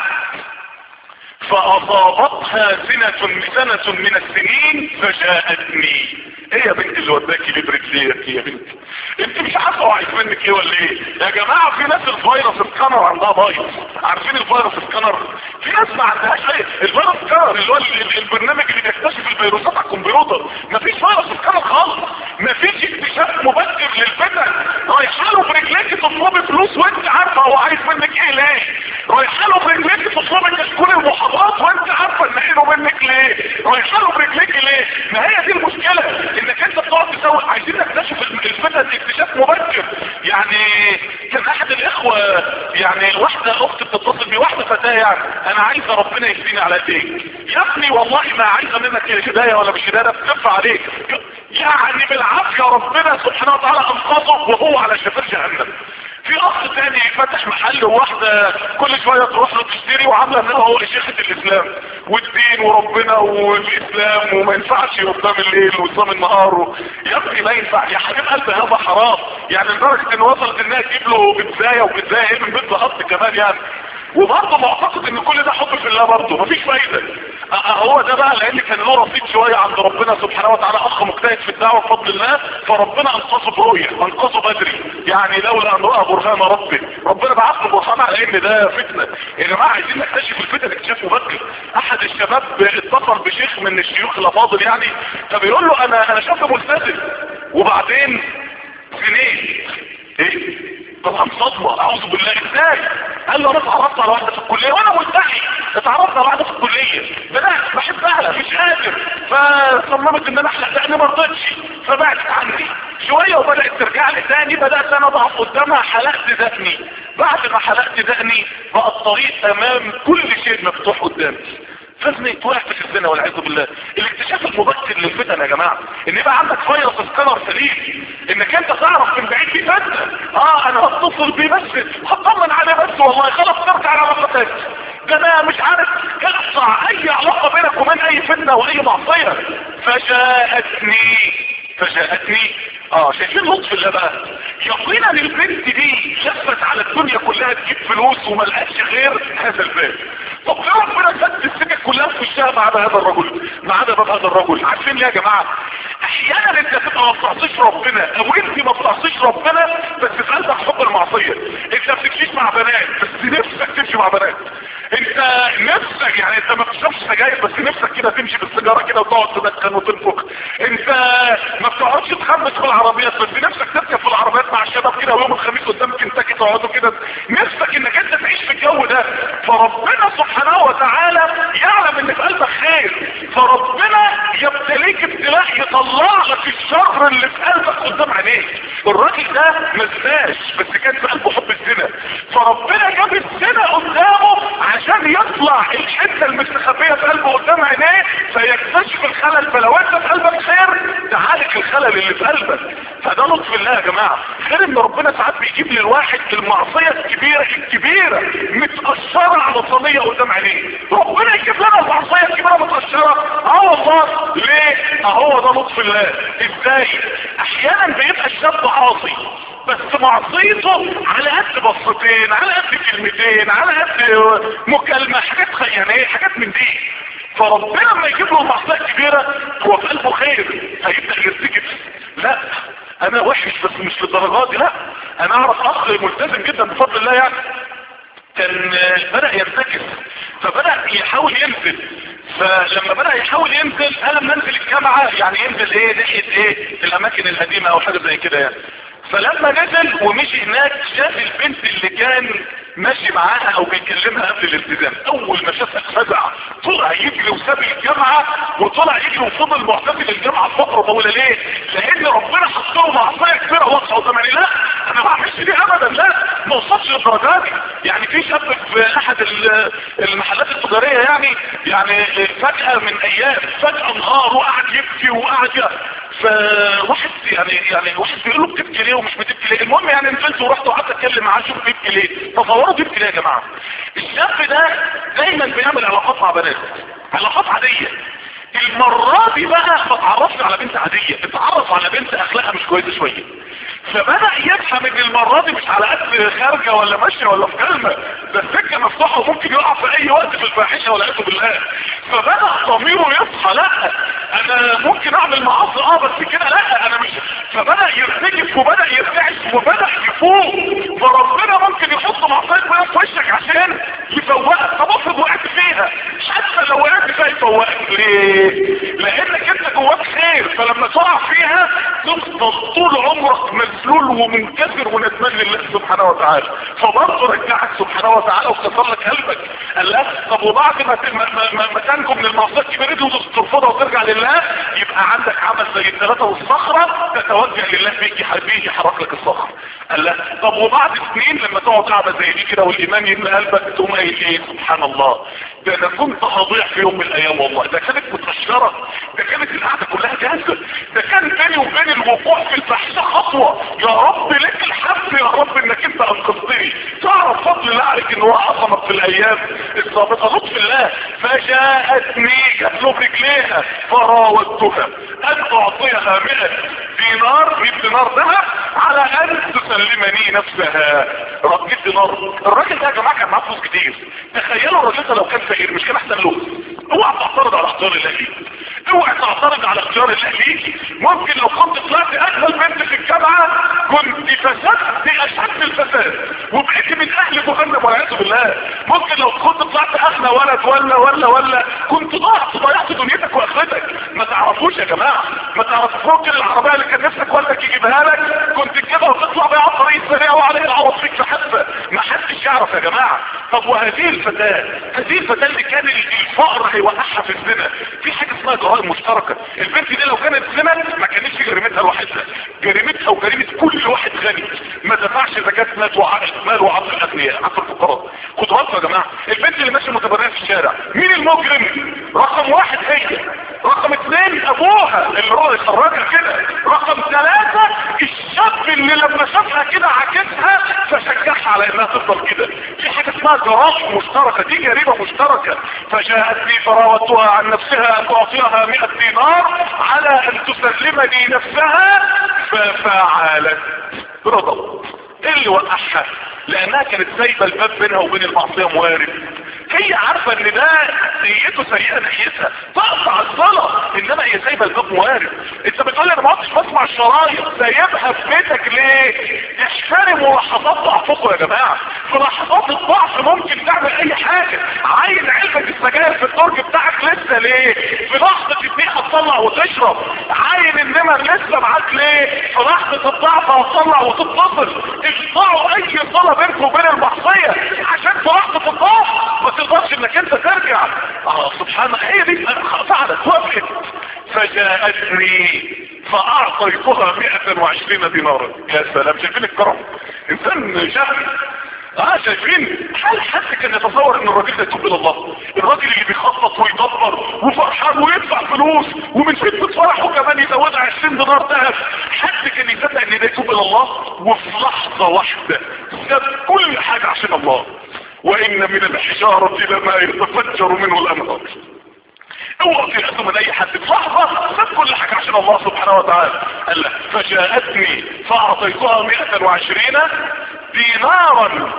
فاصابتها سنة سنة من السنين فجاءتني ايه يا بنت اللي وداكي لبرك ليه يا بنت انت مش عارفه هو عايز منك ايه ولا ايه يا جماعه في ناس الفيروس سكانر عندها بايظ عارفين الفيروس سكانر في ناس ما عندهاش ايه الفيروس سكانر اللي هو ال- ال- البرنامج اللي بيكتشف الفيروسات على الكمبيوتر مفيش فيروس سكانر خالص مفيش اكتشاف مبكر للفتن رايحه له برجليك تطلبي فلوس وانت عارفه هو عايز منك ايه ليه رايحه له برجليك تطلبي تشكيل المحاضرات وانت عارفه ان عينه منك ليه رايحه له برجليك ليه ما هي دي المشكله انك انت بتقعد تسوي عايزين نكتشف الفتن اكتشاف مبكر يعني كان احد الاخوه يعني واحده اخت بتتصل بي واحده فتاه يعني انا عايزه ربنا يهديني على ايديك يا ابني والله ما عايزه منك هدايه ولا مش هدايه بتكفى عليك يعني بالعافيه ربنا سبحانه وتعالى انقذه وهو على شفير جهنم في اخ تاني فتح محل وواحدة كل شوية تروح له تشتري وعاملة انها هو شيخة الاسلام والدين وربنا والاسلام وما ينفعش قدام الليل وقدام النهار و... يا ابني ما ينفع يا حبيب قلبي هذا حرام يعني لدرجة ان وصلت انها تجيب له بتزاية وبتزاية من بيت لخط كمان يعني وبرضه معتقد ان كل ده حب في الله برضه مفيش فايدة هو ده بقى لان كان له رصيد شوية عند ربنا سبحانه وتعالى اخ مجتهد في الدعوة بفضل الله فربنا انقذه برؤية انقذه بدري يعني لولا ان رأى برهان ربه ربنا بعث له برهان على ان ده فتنة يا جماعة عايزين نكتشف الفتن اكتشاف مبكر احد الشباب اتصل بشيخ من الشيوخ الافاضل يعني فبيقول له انا انا شاب ملتزم وبعدين سنين ايه طبعا صدمة اعوذ بالله ازاي قال له انا اتعرفت على واحدة في الكلية وانا ملتحي اتعرفت على واحدة في الكلية بدأت بحبها مش قادر فصممت ان انا احلق دقني ما رضتش فبعدت عني شوية وبدأت ترجع لي تاني بدأت انا اضعف قدامها حلقت دقني بعد ما حلقت دقني بقى الطريق امام كل شيء مفتوح قدامي فزني وقعت في الزنا والعياذ بالله الاكتشاف المبكر للفتن يا جماعه ان يبقى عندك فيروس سكانر سليم انك انت تعرف من بعيد في فتنه اه انا هتصل بيه بس هطمن عليه بس والله خلاص ترجع على علاقتك ده انا مش عارف اقطع اي علاقه بينك وبين اي فتنه واي معصيه فجاءتني فجاءتني اه شايفين لطف الله بقى يقينا البنت دي لفت على الدنيا كلها تجيب فلوس وما لقتش غير هذا الباب طب ليه ربنا سد السكك كلها في وشها ما عدا هذا الرجل ما عدا باب هذا الرجل عارفين ليه يا جماعه احيانا انت تبقى ما بتعصيش ربنا او انت ما بتعصيش ربنا بس في قلبك حب المعصيه انت ما بتمشيش مع بنات بس نفسك تمشي مع بنات انت نفسك يعني انت ما بتشربش سجاير بس نفسك كده تمشي بالسيجاره كده وتقعد تدخن وتنفخ انت ما بتقعدش تخمس في العربيات بس نفسك تركب في العربيات مع الشباب كده ويوم الخميس قدام كنتاكي تقعدوا كده نفسك انك انت تعيش في الجو ده فربنا سبحانه وتعالى يعلم ان في قلبك خير فربنا يبتليك ابتلاء يطلع لك الشر اللي في قلبك قدام عينيك الراجل ده ما زناش بس كان في قلبه حب الزنا فربنا جاب الزنا قدامه عشان يطلع الحته المستخبيه في قلبه قدام عينيه فيكتشف الخلل فلو انت في قلبك خير تعالج الخلل اللي في قلبك فده لطف الله يا جماعه غير ان ربنا ساعات بيجيب للواحد المعصيه الكبيره الكبيره متقشره على صينيه قدام عينيه ربنا يجيب لنا المعصيه الكبيره متقشره اه والله ليه اهو ده لطف الله ازاي احيانا بيبقى الشاب عاصي بس معصيته على قد بصتين على قد كلمتين على قد مكالمة حاجات خ... يعني ايه حاجات من دي فربنا لما يجيب له معصية كبيرة هو في قلبه خير هيبدأ يرتكب لا انا وحش بس مش للدرجات دي لا انا اعرف اخ ملتزم جدا بفضل الله يعني كان بدأ يرتكب فبدأ يحاول ينزل فلما بدأ يحاول ينزل انا لما انزل الجامعة يعني ينزل ايه ناحية ايه الاماكن القديمة او حاجة زي كده يعني فلما نزل ومشي هناك شاف البنت اللي كان ماشي معاها او بيكلمها قبل الالتزام اول ما شافها فزع طلع يجري وساب الجامعة وطلع يجري وفضل معتمد الجامعة فترة طويلة ليه لان ربنا حط له معصية كبيرة واضحة قدامي لا انا ما اعملش دي ابدا لا ما وصلش للدرجات دي يعني في شاب في احد المحلات التجارية يعني يعني فجأة من ايام فجأة انهار وقعد يبكي وقعد فواحد يعني يعني واحد بيقول له بتبكي ليه ومش بتبكي ليه المهم يعني نزلت ورحت وقعدت اتكلم معاه شوف بيبكي ليه تصوروا بيبكي ليه يا جماعه الشاب ده دايما بيعمل علاقات مع بنات علاقات عاديه المرة دي بقى ما اتعرفش على بنت عادية اتعرف على بنت اخلاقها مش كويسة شوية فبدأ يفهم ان المرة دي مش على قد خارجة ولا ماشية ولا في كلمة ده السكة مفتوحة وممكن يقع في اي وقت في الفاحشة والعياذ بالله فبدأ ضميره يصحى لا انا ممكن اعمل معاصي اه بس كده لا انا مش فبدأ يرتجف وبدأ يرتعش وبدأ يفوق فربنا ممكن يحط معصية بقى في وشك عشان يفوقك طب افرض وقعت فيها حتى لو وقعت فيها يفوقك ليه لانك انت جواك خير فلما تقع فيها تفضل طول عمرك مسلول ومنكسر وندمان لله سبحانه وتعالى فبرضه رجعك سبحانه وتعالى وكسر لك قلبك قال لا طب وبعد ما ما, ما, ما تنجو من المعصيه الكبيره دي وترفضها وترجع لله يبقى عندك عمل زي الثلاثه والصخره تتوجه لله بيك يحبيه يحرك لك الصخر قال لا طب وبعد سنين لما تقعد قاعده زي دي كده والايمان يملى قلبك تقوم قايل ايه سبحان الله ده انا كنت هضيع في يوم من الايام والله ده كانت متشره ده كانت القعده كلها كلها جاهزة ده كان بيني وبين الوقوع في الفحشة خطوة يا رب لك الحمد يا رب انك انت انقذتني تعرف فضل الله عليك ان هو عظمك في الايام السابقة لطف الله فجاءتني جات له برجليها فراودتها ان اعطيها 100 دينار 100 دينار ذهب على ان تسلمني نفسها 100 دينار الراجل ده يا جماعه كان معاه فلوس كتير تخيلوا الراجل ده لو كان فقير مش كان احسن له اوعى تعترض على اختيار الله ليك اوعى تعترض على اختيار الله ليك ممكن لو كنت طلعت اجمل بنت في الجامعه كنت فسدت اشد الفساد وبقيت من اهل جهنم والعياذ بالله ممكن لو كنت طلعت اغنى ولد ولا ولا ولا كنت ضاعت ضيعت دنيتك واخرتك ما تعرفوش يا جماعه ما تعرفوش ممكن العربيه اللي كان نفسك والدك يجيبها لك كنت تجيبها وتطلع بيها على الطريق السريع وعليه العوض فيك في حفه ما حدش يعرف يا جماعه طب وهذه الفتاه هذه الفتاه اللي كان الفقر هيوقعها في الزنا في حاجه اسمها جرائم مشتركه البنت دي لو كانت زنا ما كانتش جريمتها لوحدها جريمتها وجريمه كل واحد غني ما دفعش زكاه مال وعقل مال وعقل الاغنياء عقل الفقراء خدوا بالكم يا جماعه البنت اللي ماشيه متبرئه في الشارع مين المجرم رقم واحد هي رقم اثنين ابوها اللي هو يخرجها كده رقم ثلاثة الشاب اللي لما شافها كده عكسها فشجعها على انها تفضل كده في حاجة اسمها جرائم مشتركة دي جريمة مشتركة فجاءتني فراودتها عن نفسها ان تعطيها 100 دينار على ان تسلمني نفسها ففعلت رضت ايه اللي وقعها لانها كانت سايبه الباب بينها وبين المعصيه موارد هي عارفه ان ده نيته سيئه ناحيتها تقطع الصلاه انما هي سايبه الباب موارد انت بتقول لي انا ما عدتش بسمع الشرايط سايبها في بيتك ليه احترموا لحظات ضعفكم يا جماعه في لحظات الضعف ممكن تعمل اي حاجه عاين علبه السجاير في الدرج بتاعك لسه ليه في لحظه الدقيقه هتطلع وتشرب عاين النمر لسه معاك ليه في لحظه الضعف هتطلع وتتصل اقطعوا اي صله بينكم وبين المعصيه عشان في لحظه الضعف ما تقدرش انك انت ترجع اه سبحان الله هي دي فعلت وقفت فجاءتني فاعطيتها 120 دينارا يا سلام شايفين الكرم انسان شهري اه شايفين هل حد كان يتصور ان الراجل ده يتوب الى الله الراجل اللي بيخطط ويدبر وفرحان ويدفع فلوس ومن فتنة فرحه كمان يزودها 20 دينار ذهب حد كان يصدق ان ده يتوب الى الله وفي لحظة واحدة ساب كل حاجة عشان الله وان من الحجارة لما يتفجر منه الانهار اوعوا تيأسوا من اي حد في لحظة ساب كل حاجة عشان الله سبحانه وتعالى قال لك فجاءتني فاعطيتها 120 دينارا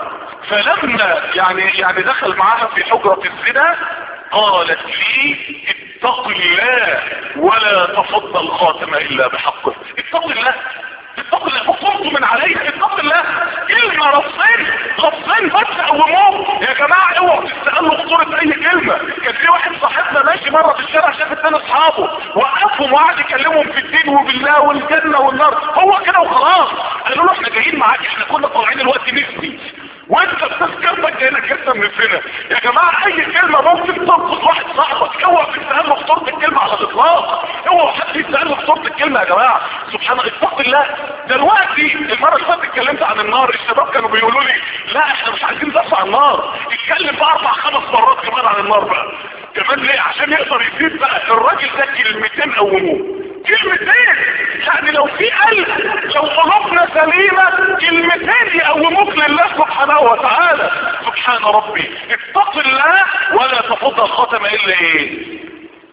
فلما يعني يعني دخل معاها في حجرة الزنا قالت لي اتق الله ولا تفض الخاتم الا بحقه اتق الله اتق الله وقمت من عليك اتق الله كلمة لفظين لفظين بس قوموه يا جماعة اوعوا تستقلوا خطورة اي كلمة كان في واحد صاحبنا ماشي مرة في الشارع شاف اتنين اصحابه وقفهم وقعد يكلمهم في الدين وبالله والجنة والنار هو كده وخلاص قالوا له احنا جايين معاك احنا كنا طالعين الوقت نفسي وانت بتذكرتك كانك انت من الزنا يا جماعة اي كلمة ممكن تنقص واحد صاحبك اوعى تستقل خطورة الكلمة على الاطلاق اوعى حد يستقل خطورة الكلمة يا جماعة سبحان الله اتق الله دلوقتي المرة اللي فاتت اتكلمت عن النار الشباب كانوا بيقولوا لي لا احنا مش عايزين ندافع عن النار اتكلم بقى اربع خمس مرات كمان عن النار بقى كمان ليه عشان يقدر يزيد بقى الراجل ده كلمتين قوموه كلمتين يعني لو في قلب لو قلوبنا سليمة كلمتين يقوموك لله سبحانه وتعالى سبحان ربي اتق الله ولا تفض الخاتم الا ايه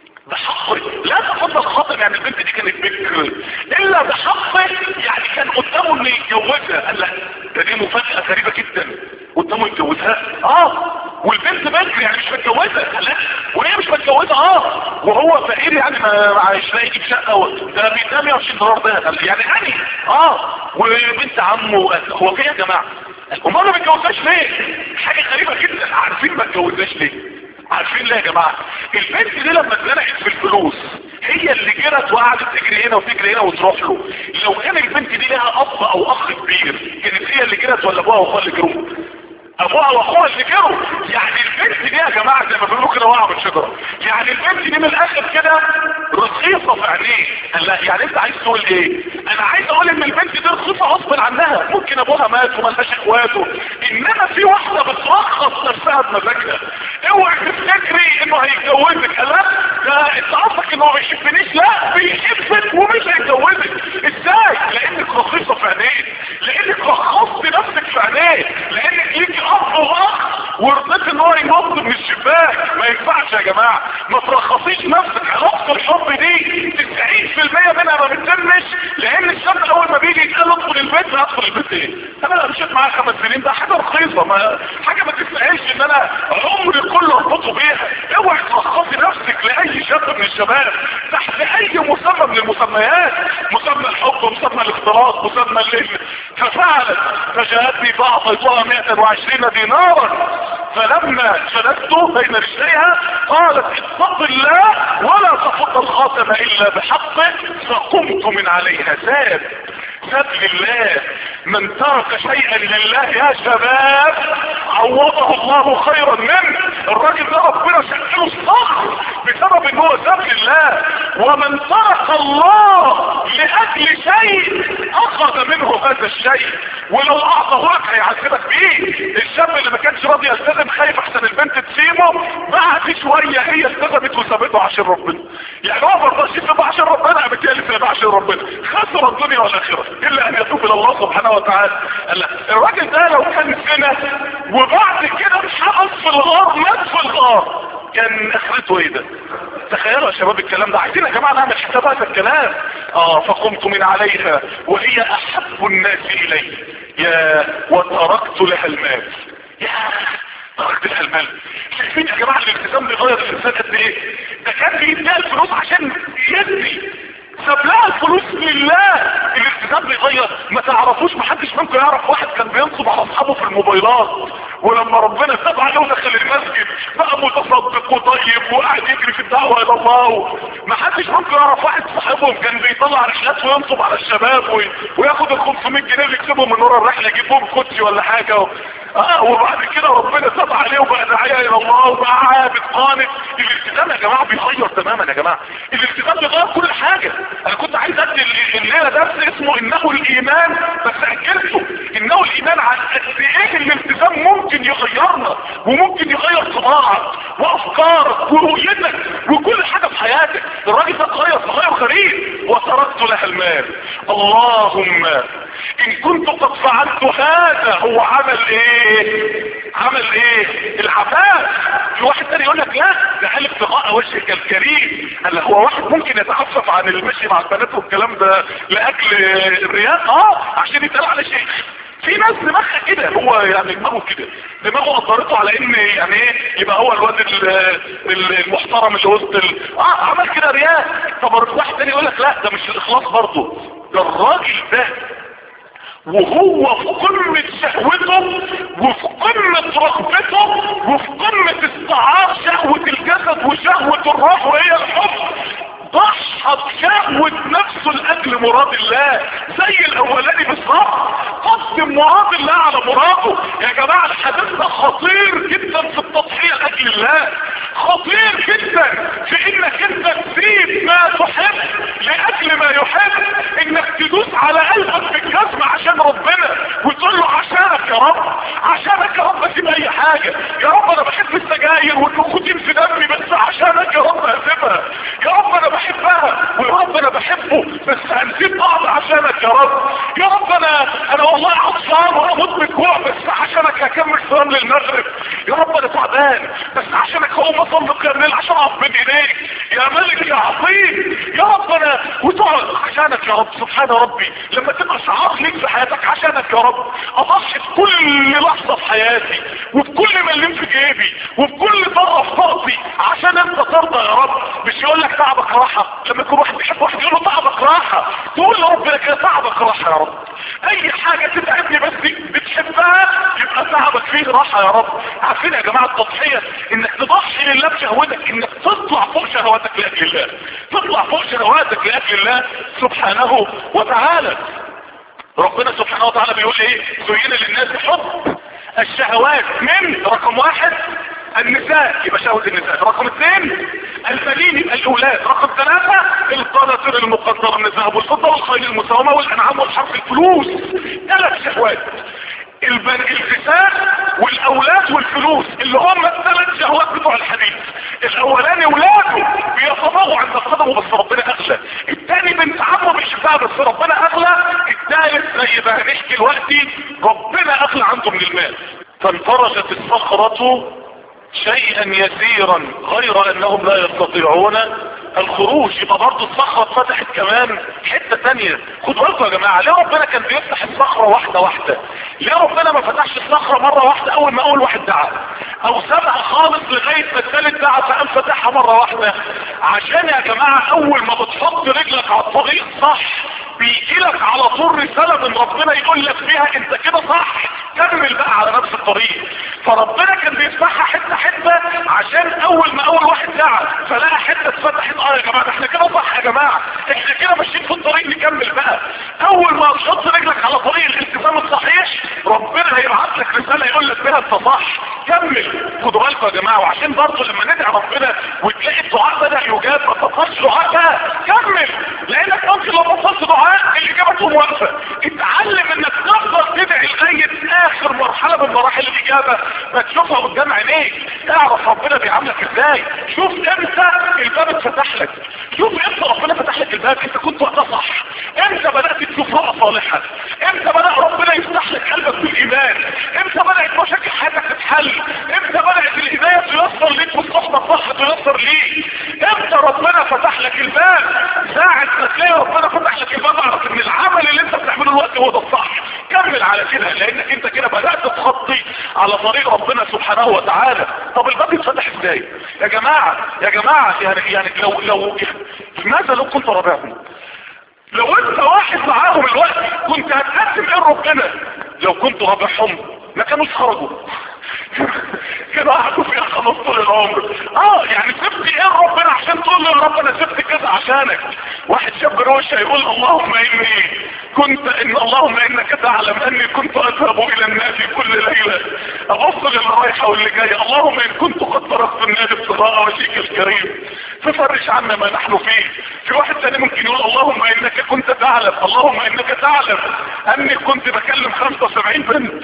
بحقه لا تفضل الخاتم يعني البنت دي كانت بكر الا بحقه يعني كان قدامه انه يتجوزها قال لا ده دي مفاجأة غريبة جدا قدامه يتجوزها اه والبنت بكر يعني مش متجوزة قال لا وهي مش متجوزة اه وهو فقير يعني ما مش لاقي يجيب شقة و- ده بيدام 120 دولار ده قال يعني غني اه وبنت عمه قال هو في إيه يا جماعة امال ما بيتجوزهاش ليه حاجة غريبة جدا عارفين ما اتجوزهاش ليه عارفين ليه يا جماعة البنت دي لما اتزنقت في الفلوس هي اللي جرت وقعدت تجري هنا وتجري هنا وتروح له لو كان البنت دي لها اب او اخ كبير كانت هي اللي جرت ولا ابوها واخوها اللي جروا ابوها واخوها اللي جروا يعني البنت دي يا جماعة زي ما بيقولوا كده واقعة من الشجرة يعني البنت دي من الاخر كده رخيصة في عينيه قال لا يعني انت عايز تقول ايه انا عايز اقول ان البنت دي رخيصة غصب عنها ممكن ابوها مات وملهاش اخواته انما في واحدة بترخص نفسها بمزاجها اوعي تفتكري انه هيتجوزك قال لا ده انت قصدك انه ما بيحبنيش لا بيحبني ينفعش يا جماعة ما ترخصيش نفسك علاقة الحب دي 90% منها ما بتتمش لان الشاب اول ما بيجي يتقال ادخل البيت لا ادخل البيت ايه انا مشيت معاه خمس سنين ده حاجة رخيصة ما حاجة ما تستاهلش ان انا عمري كله اربطه بيها اوعي ترخصي نفسك لاي شاب من الشباب تحت اي مسمى من المسميات مسمى الحب مسمى الاختلاط مسمى الليل ففعلت فجاءتني فاعطيتها 120 دينارا فلما جلست بين رجليها قالت اتق الله ولا تفض الخاتم الا بحقه فقمت من عليها ساب ساب لله من ترك شيئا لله يا شباب عوضه الله خيرا منه الراجل ده ربنا شكله الصخر بسبب ان هو ساب لله ومن ترك الله لاجل شيء اخذ منه هذا الشيء ولو اعطاه لك هيعذبك بيه الشاب اللي ما كانش راضي يلتزم خايف احسن البنت تسيبه بعد شويه هي التزمت وسابته عشان ربنا يعني هو ما رضاش يسيبها عشان ربنا بالتالي سابها عشان ربنا خسر الدنيا والاخره الا ان يتوب الى الله سبحانه وتعالى قال لا الراجل ده لو كان سنة وبعد كده اتحبس في الغار مات في الغار كان اخرته ايه ده تخيلوا يا شباب الكلام ده عايزين يا جماعه نعمل حساب هذا الكلام اه فقمت من عليها وهي احب الناس الي يا وتركت لها المال يا تركت لها المال شايفين يا جماعه الالتزام بيغير الانسان قد ايه ده كان بيديها الفلوس عشان يدي ساب لها الفلوس لله الالتزام بيغير ما تعرفوش محدش ممكن يعرف واحد كان بينصب على اصحابه في الموبايلات ولما ربنا تاب عليه ودخل المسجد بقى متصدق وطيب وقاعد يجري في الدعوه الى الله ما حدش ممكن يعرف واحد صاحبهم كان بيطلع رحلات وينصب على الشباب وي... وياخد ال 500 جنيه اللي يكسبهم من ورا الرحله يجيب بهم كوتشي ولا حاجه و... اه وبعد كده ربنا تاب عليه وبقى داعيه الى الله وبقى عابد قانت الالتزام يا جماعه بيغير تماما يا جماعه الالتزام بيغير كل حاجه انا كنت عايز ادي الليله درس اسمه انه الايمان بس اجلته انه الايمان عن قد ايه الالتزام ممكن يغيرنا وممكن يغير طباعك وافكارك ورؤيتك وكل حاجه في حياتك الراجل ده اتغير تغير غريب وتركت لها المال اللهم ان كنت قد فعلت هذا هو عمل ايه عمل ايه العفاف في واحد تاني يقول لك لا ده قال ابتغاء وجهك الكريم قال هو واحد ممكن يتعفف عن المشي مع البنات والكلام ده لاجل الرياء اه عشان يتقال على شيء في ناس دماغها كده هو يعني دماغه كده دماغه قدرته على ان يعني ايه يبقى هو الواد المحترم اللي وسط ال... اه عمل كده رياء طب واحد تاني يقول لك لا ده مش الاخلاص برضه ده الراجل ده وهو في قمة شهوته وفي قمة رغبته وفي قمة استعار شهوة الجسد وشهوة الروح وهي الحب ضحى بشهوة نفسه لأجل مراد الله زي الأولاني بالظبط قدم مراد الله على مراده يا جماعة الحديث ده خطير جدا في التضحية لأجل الله خطير جدا في انك انت تسيب ما تحب لأجل ما يحب انك تدوس على قلبك بالجزمة عشان ربنا وتقول له عشانك يا رب عشانك يا رب اسيب اي حاجة يا رب انا بحب السجاير والنيكوتين في دمي بس عشانك يا رب اسيبها يا رب انا بحبها ويا رب انا بحبه بس هنسيب بعض عشانك يا رب يا رب انا انا والله عطشان وانا مدمن جوع بس عشانك هكمل صيام للمغرب يا رب انا تعبان بس عشانك هقوم اصلي قيام الليل عشان اقف بين ايديك يا ملك يا عظيم يا رب انا وتقعد عشانك يا رب سبحان ربي لما تبقى شعار ليك في حياتك عشانك يا رب اضحي بكل لحظه في حياتي وبكل مليم في جيبي وبكل ذره في طاقتي عشان انت ترضى يا رب مش يقول لك تعبك راحه لما يكون واحد بيحب واحد يقول له تعبك راحه تقول لربنا كده تعبك راحه يا رب اي حاجه تتعبني بس بتحبها يبقى تعبك فيه راحه يا رب عارفين يا جماعه التضحيه انك تضحي لله بشهوتك انك تطلع فوق شهواتك لاجل الله تطلع فوق شهواتك لاجل الله سبحانه وتعالى ربنا سبحانه وتعالى بيقول ايه زين للناس حب الشهوات من رقم واحد النساء يبقى شهوة النساء رقم اثنين البنين يبقى الاولاد رقم ثلاثة القناطر المقدرة من الذهب والفضة والخيل المساومة والانعام والحرف الفلوس ثلاث شهوات البن... النساء والاولاد والفلوس اللي هم الثلاث شهوات بتوع الحديث الاولاني ولاده بيتفاوضوا عند قدمه بس ربنا اغلى الثاني بنت عمه بيحبها بس ربنا اغلى الثالث زي ما هنحكي دلوقتي ربنا اغلى عنده من المال فانفرجت الصخرة شيئا يسيرا غير انهم لا يستطيعون الخروج يبقى برضه الصخرة اتفتحت كمان حتة تانية خدوا بالكم يا جماعة ليه ربنا كان بيفتح الصخرة واحدة واحدة ليه ربنا ما فتحش الصخرة مرة واحدة اول ما اول واحد دعا او سابها خالص لغاية ما الثالث دعا فقام فتحها مرة واحدة عشان يا جماعة اول ما بتحط رجلك على الطريق صح بيجي لك على طول رسالة من ربنا يقول لك فيها انت كده صح كمل بقى على نفس الطريق فربنا كان بيفتحها حتة حتة عشان اول ما اول واحد دعا فلقى حتة اتفتحت اه يا جماعة احنا كده صح يا جماعة احنا كده ماشيين في الطريق نكمل بقى اول ما تحط رجلك على طريق الالتزام الصحيح ربنا هيبعت لك رسالة يقول لك بها انت صح كمل خدوا بالكم يا جماعة وعشان برضه لما ندعي ربنا وتلاقي الدعاء بدأ يجاب ما تبطلش دعاء بقى كمل لانك ممكن لو بطلت دعاء الاجابة تكون واقفة اتعلم انك تفضل تدعي لغاية اخر مرحلة من مراحل الاجابة ما تشوفها قدام عينيك اعرف ربنا بيعاملك ازاي شوف امتى الباب اتفتح لك شوف امتى ربنا فتح لك الباب انت كنت وقتها صح امتى بدأت تشوف رؤى صالحة امتى بدأ ربنا يفتح لك قلبك بالايمان امتى بدأت مشاكل حياتك تتحل امتى بدأت الهداية تيسر ليك والصحبة الصح تيسر ليك امتى ربنا فتح لك الباب ساعة ما تلاقي ربنا فتح لك الباب اعرف ان العمل اللي انت بتعمله الوقت هو ده الصح كمل على كده لانك انت كده بدأت تخطي على طريق ربنا سبحانه وتعالى طب الباب يتفتح ازاي يا جماعة يا جماعة يعني يعني لو لو ماذا لو كنت رابعهم لو انت واحد معاهم الوقت كنت هتقدم ايه ربنا لو كنت رابعهم ما كانوش خرجوا كده قعدوا فيها خلاص طول العمر اه يعني سبت ايه ربنا عشان تقول له يا رب انا سبت كده عشانك واحد شاب روشه يقول اللهم اني كنت ان اللهم انك تعلم اني كنت اذهب الى النادي كل ليله ابص للي رايحه واللي جايه اللهم ان كنت قد تركت النادي ابتغاء وجهك الكريم ففرج عنا ما نحن فيه في واحد ثاني ممكن يقول اللهم انك كنت تعلم اللهم انك تعلم اني كنت بكلم 75 بنت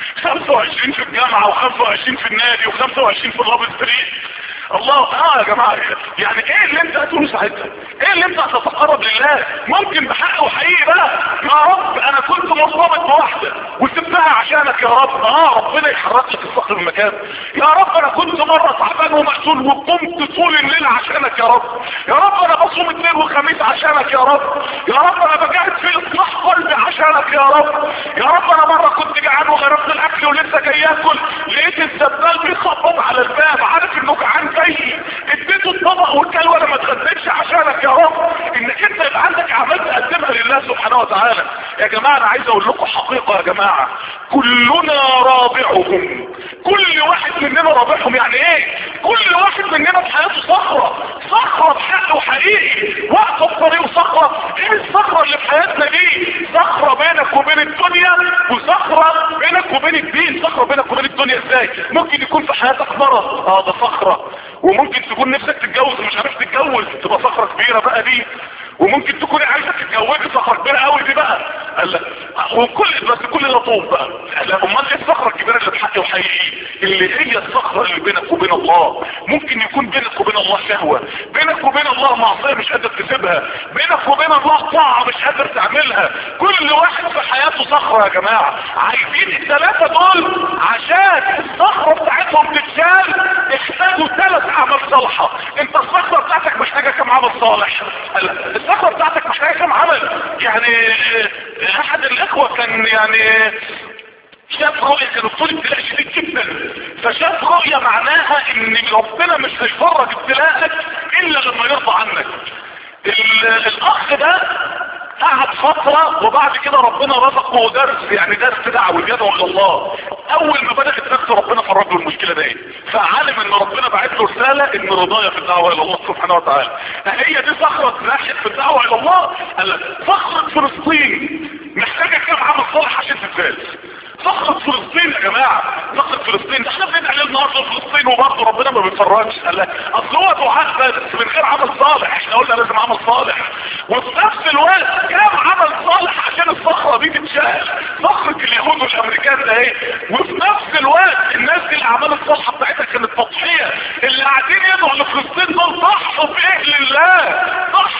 25 في الجامعة و25 في النادي و25 في الرابط ستريت الله اه يا جماعة يعني ايه اللي انت هتقوله ساعتها ايه اللي انت هتتقرب لله ممكن بحق وحقيقي بقى يا رب انا كنت مرتبط بواحدة وسبتها عشانك يا رب اه ربنا يحرك لك الصخر من مكان يا رب انا كنت مرة تعبان ومقتول وقمت طول الليل عشانك يا رب يا رب انا بصوم اثنين وخميس عشانك يا رب يا رب انا بجاهد في اصلاح قلبي عشانك يا رب يا رب انا مرة كنت جعان وغرقت الاكل ولسه جاي اكل لقيت السبال بيخبط على الباب عارف انه جعان جاي اديته الطبق والكل وانا ما اتغديتش عشانك يا رب انك انت يبقى عندك اعمال تقدمها لله سبحانه وتعالى يا جماعه انا عايز اقول لكم حقيقه يا جماعه كلنا رابعهم كل واحد مننا رابعهم يعني ايه كل واحد مننا في حياته صخره صخره بحق وحقيقي واقفه في طريق صخره ايه الصخره اللي في حياتنا دي صخره بينك وبين الدنيا وصخره بينك وبين الدين صخره بينك وبين الدنيا ازاي ممكن يكون في حياتك مرض اه ده صخره وممكن تكون نفسك تتجوز ومش عارف تتجوز تبقى صخرة كبيرة بقى دي وممكن تكون عايزة تتجوزي صخرة كبيرة قوي دي بقى قال لك وكل بس كل ده طوب بقى قال لك امال ايه الصخرة الكبيرة اللي بحق وحقيقي اللي هي الصخرة اللي بينك وبين الله ممكن يكون بينك وبين الله شهوة بينك وبين الله معصية مش قادر تسيبها بينك وبين الله طاعة مش قادر تعملها كل واحد في حياته صخرة يا جماعة عايزين الثلاثة دول عشان الصخرة بتاعتهم تتشال احتاجوا ثلاث اعمال صالحة انت الصخرة بتاعتك محتاجة كم عمل صالح الصخرة بتاعتك محتاجة كم عمل يعني احد الاخوة كان يعني شاف رؤية كان الطول ابتلاء شديد جدا فشاف رؤية معناها ان ربنا مش هيفرج ابتلاءك الا لما يرضى عنك الاخ ده قعد فترة وبعد كده ربنا رزقه درس يعني درس دعوي يدعو الى الله اول ما بدأت درس ربنا فرج له المشكلة دي فعلم ان ربنا بعت له رسالة ان رضايا في الدعوة الى الله سبحانه وتعالى هي دي صخرة ناحية في الدعوة الى الله قال لك صخرة فلسطين محتاجة كام عمل صالح عشان تتفاز صخرة فلسطين يا جماعة صخرة فلسطين احنا بندعي للنهارده فلسطين وبرضه ربنا ما بيتفرجش قال لك اصل هو دعاء بس من غير عمل صالح احنا قلنا لازم عمل صالح وفي نفس الوقت كام عمل صالح عشان الصخرة دي تتشال صخرة اليهود والامريكان ده ايه وفي نفس الوقت الناس دي الاعمال الصالحة بتاعتها كانت تضحية اللي قاعدين يدعوا لفلسطين دول ضحوا بايه لله ضحوا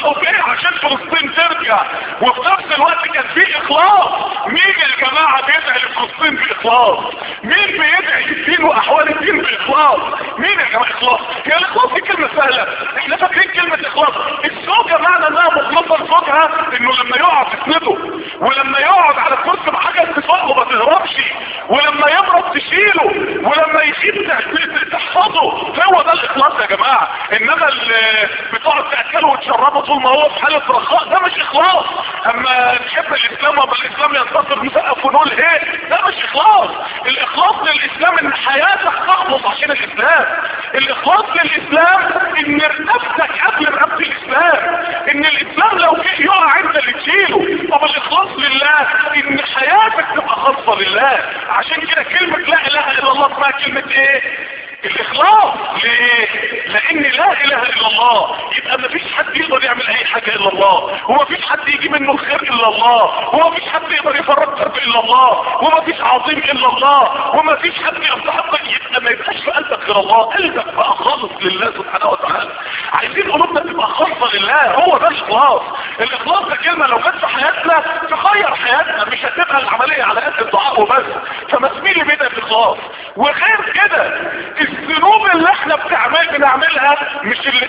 ضحوا بايه عشان فلسطين ترجع وفي نفس الوقت كان في اخلاص مين يا جماعة بيدعي لفلسطين باخلاص مين بيدعي الدين واحوال الدين باخلاص مين يا جماعة اخلاص يا الاخلاص دي كلمة سهلة احنا فاكرين كلمة اخلاص الزوجة معنى انها مخلصة لزوجها انه لما يقعد تسنده ولما يقعد على الكرسي بحاجة تفوقه ما تهربش ولما يمرض تشيله ولما يخيب تحفظه هو ده الاخلاص يا جماعة انما اللي بتقعد تاكله وتشربه طول ما هو في حالة رخاء ده مش اخلاص اما نحب الاسلام وما الاسلام ينتصر نسقف ونقول ايه ده مش اخلاص الاخلاص للاسلام ان حياتك تخلص عشان الاسلام الاخلاص للاسلام ان رقبتك قبل رقبة الاسلام ان الاسلام لو جه يقع انت اللي تشيله طب الاخلاص لله ان حياتك تبقى خاصة لله عشان كده كلمة لا اله الا الله اسمها كلمة ايه الاخلاص ليه لان لا اله الا الله يبقى مفيش حد يقدر يعمل اي حاجة الا الله ومفيش حد يجي منه الخير الا الله ومفيش حد يقدر يفرج كرب الا الله ومفيش عظيم الا الله ومفيش حد يستحق يبقى ما يبقاش في قلبك غير الله قلبك بقى خالص لله سبحانه وتعالى عايزين قلوبنا تبقى خاصة لله هو ده الاخلاص الاخلاص ده كلمة لو جت في حياتنا تغير حياتنا مش هتبقى العملية على قد الدعاء وبس فمسمين اللي بينا الاخلاص وغير كده الذنوب اللي احنا بتعمل بنعملها مش اللي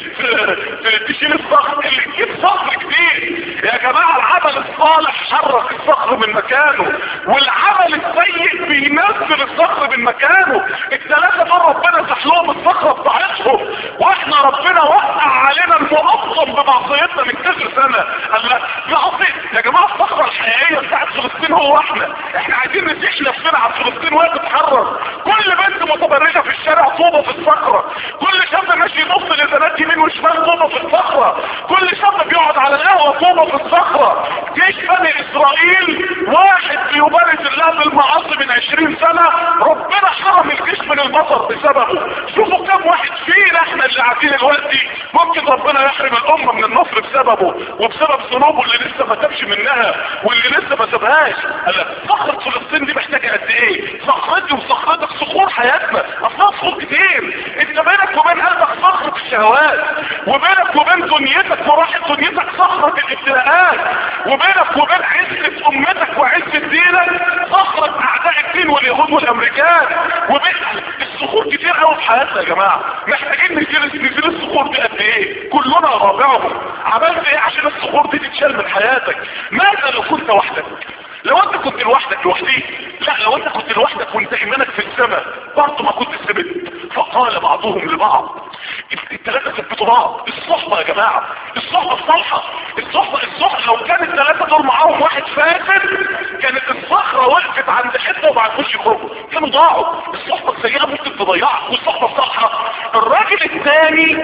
ت- تشيل الصخر اللي تجيب صخر كتير يا جماعة العمل الصالح حرك الصخر من مكانه والعمل السيء بينزل الصخر من مكانه الثلاثة دول ربنا زحلهم الصخرة بتاعتهم واحنا ربنا وقع علينا المؤقم بمعصيتنا من كذا سنة قال لا معصية يا جماعة الصخرة الحقيقية بتاعت فلسطين هو احنا احنا عايزين نزيح نفسنا عن فلسطين وهي تتحرر كل بنت متبرجة في الشارع طوبة في الصخرة كل شاب ماشي يبص للبنات يمين وشمال طوبة في الصخرة كل شاب بيقعد على القهوة طوبة في الصخرة جيش بني اسرائيل واحد بيبارز الله بالمعاصي من عشرين سنة ربنا حرم الجيش من المطر بسببه شوفوا كم واحد فينا احنا اللي قاعدين دلوقتي ممكن ربنا يحرم الامة من النصر بسببه وبسبب ذنوبه اللي لسه ما تبش منها واللي لسه ما سابهاش قال لك صخرة فلسطين دي محتاجة قد ايه صخرتي وصخرتك صخور حياتنا اصلا صخور كتير انت بينك وبين قلبك صخرة الشهوات وبينك وبين دنيتك وراحة دنيتك صخرة الابتلاءات وبينك وبين عزة امتك وعزة دينك صخرة اعداء الدين واليهود والامريكان وبين الصخور كتير قوي في حياتنا يا جماعة محتاجين نشيل نشيل الصخور دي قد ايه كلنا رابعهم عملت ايه عشان الصخور دي تتشال من حياتك ماذا لو كنت وحدك لو انت كنت لوحدك لوحديك لا لو انت كنت لوحدك وانت ايمانك في السماء برضه ما كنت ثبت فقال بعضهم لبعض الثلاثه ثبتوا بعض الصحبه يا جماعه الصحبه الصالحه الصحبه الصحبه لو كان الثلاثه دول معاهم واحد فاسد كانت الصخره وقفت عند حته وما عرفوش يخرجوا كانوا ضاعوا الصحبه السيئه ممكن تضيعك والصحبه الصالحه الراجل الثاني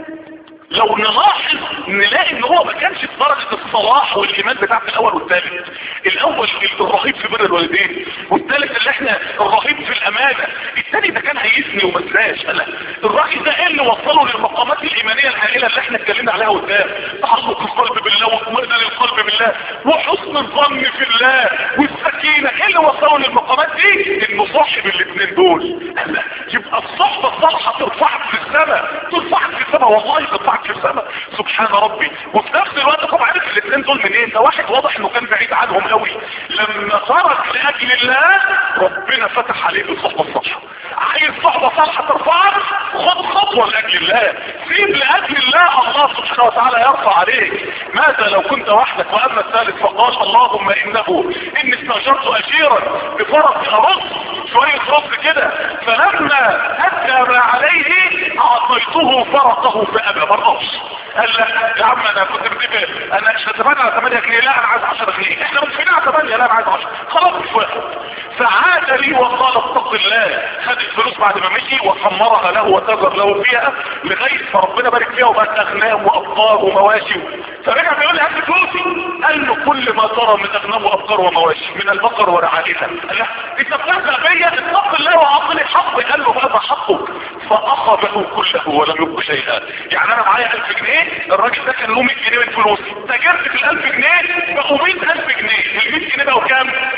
لو نلاحظ نلاقي ان هو ما كانش في درجة الصلاح والايمان بتاعت الاول والثالث الاول الرهيب في بر الوالدين والثالث اللي احنا الرهيب في الامانة الثاني ده كان هيثني وما سناش الراجل ده ايه اللي وصله للمقامات الايمانية الهائلة اللي احنا اتكلمنا عليها قدام تعلق القلب بالله واطمئنان القلب بالله وحسن الظن في الله والسكينة ايه اللي وصله للمقامات دي انه صاحب الاثنين دول قال يبقى الصحبة الصالحة ترفعك في السماء ترفعك في السماء والله ترفعك في السماء سبحان ربي وفي نفس الوقت طبعا عارف الاثنين دول منين ده واحد واضح انه كان بعيد عنهم قوي لما ترك لاجل الله ربنا فتح عليه بالصحبه الصالحه عايز صحبه صالحه ترفعك خد خطوه لاجل الله سيب لاجل الله الله سبحانه وتعالى يرفع عليك ماذا لو كنت وحدك واما الثالث فقال اللهم انه اني استاجرت اجيرا بفرس ارص شويه رص كده فلما ادى ما عليه اعطيته فرقه فابى مرقص قال لا يا عم انا كنت متفق انا مش هتفق على 8 جنيه لا انا عايز 10 جنيه احنا متفقين على 8 لا انا عايز 10 خلاص مش واحد فعاد لي وقال اتق الله خد الفلوس بعد ما مشي وحمرها له وتجر له فيها لغايه فربنا بارك فيها وبقت اغنام وابقار ومواشي فرجع بيقول لي هات فلوسي قال له كل ما ترى من اغنام وابقار ومواشي من البقر ورعايتها قال له انت بتهزأ بيا اتق الله واعطني حقي قال له هذا حقك فاخذه كله ولم يبق شيئا يعني انا معايا 1000 جنيه الراجل ده كان له 100 جنيه من فلوسي تاجرت في ال 1000 جنيه بقوا 100000 جنيه ال 100 جنيه بقوا كام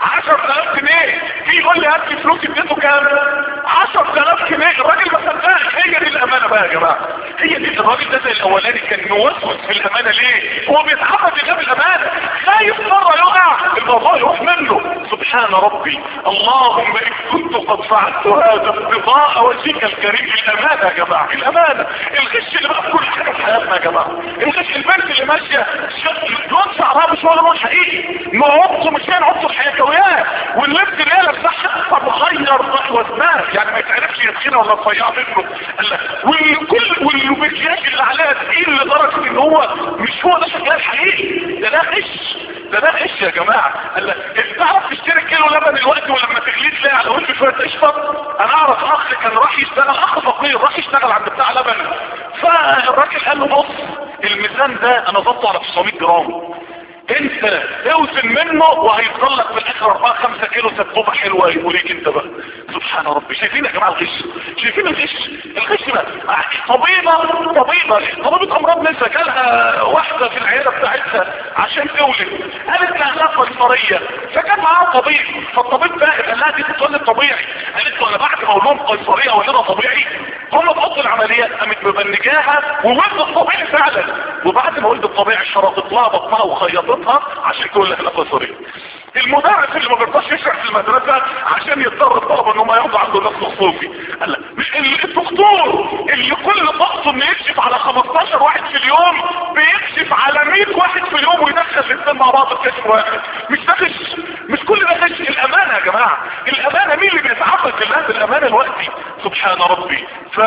10000 جنيه في يقول لي هات لي فلوس اديته كام 10000 جنيه الراجل ما صدقش هي دي الامانه بقى يا جماعه هي دي الراجل ده زي الاولاني كان موسوس في الامانه ليه هو بيتعرض لغاب الامانه خايف مره يقع الموضوع يروح منه سبحان ربي اللهم ان كنت قد فعلت هذا ابتغاء وجهك الكريم الامانه يا جماعه الامانه الغش اللي بقى في كل حاجه في حياتنا يا جماعه الغش البنت اللي ماشيه لون شعرها مش هو لون حقيقي نعطه مش باين عطه الحيويات واللبس اللي هي لابساه حتى مغير وزنها يعني ما يتعرفش يتخنها ولا رفيعه منه والكل والمكياج اللي عليها تقيل لدرجه ان هو مش هو ده شكلها الحقيقي ده ده غش ده ده غش يا جماعه قال لك تعرف تشتري كيلو لبن الوقت ولما تغليه تلاقي على وجهه شويه قشطه انا اعرف اخ كان راح يشتغل اخ فقير راح يشتغل عند بتاع لبن فالراجل قال له بص الميزان ده انا ظبطه على 900 جرام انت اوزن منه وهيفضل لك في الاخر 4 5 كيلو سبوبه حلوه يوريك انت بقى سبحان ربي شايفين يا جماعه الغش شايفين الغش الغش بقى طبيبه طبيبه طبيبه امراض نسا جالها واحده في العياده بتاعتها عشان تولد قالت لها قيصريه فكان معاها طبيب فالطبيب بقى قال لها دي بتولد طبيعي قالت له انا بعد ما اقول لهم قيصريه ولدها طبيعي هم بحطوا العمليات قامت مبنجاها وولدت طبيعي فعلا وبعد ما ولدت طبيعي شرطت لها بطنها وخيطتها عشان تقول لك قيصريه المدرس اللي ما بيرضاش يشرح في المدرسة عشان يضطر الطلبة ان هم ياخدوا عنده نفس صوفي قال لك مش الدكتور اللي كل طقسه انه يكشف على 15 واحد في اليوم بيكشف على 100 واحد في اليوم ويدخل الاثنين مع بعض في كشف واحد مش ده غش مش كل ده غش الامانة يا جماعة الامانة مين اللي بيتعبد بالله بالامانة الوقتي سبحان ربي ف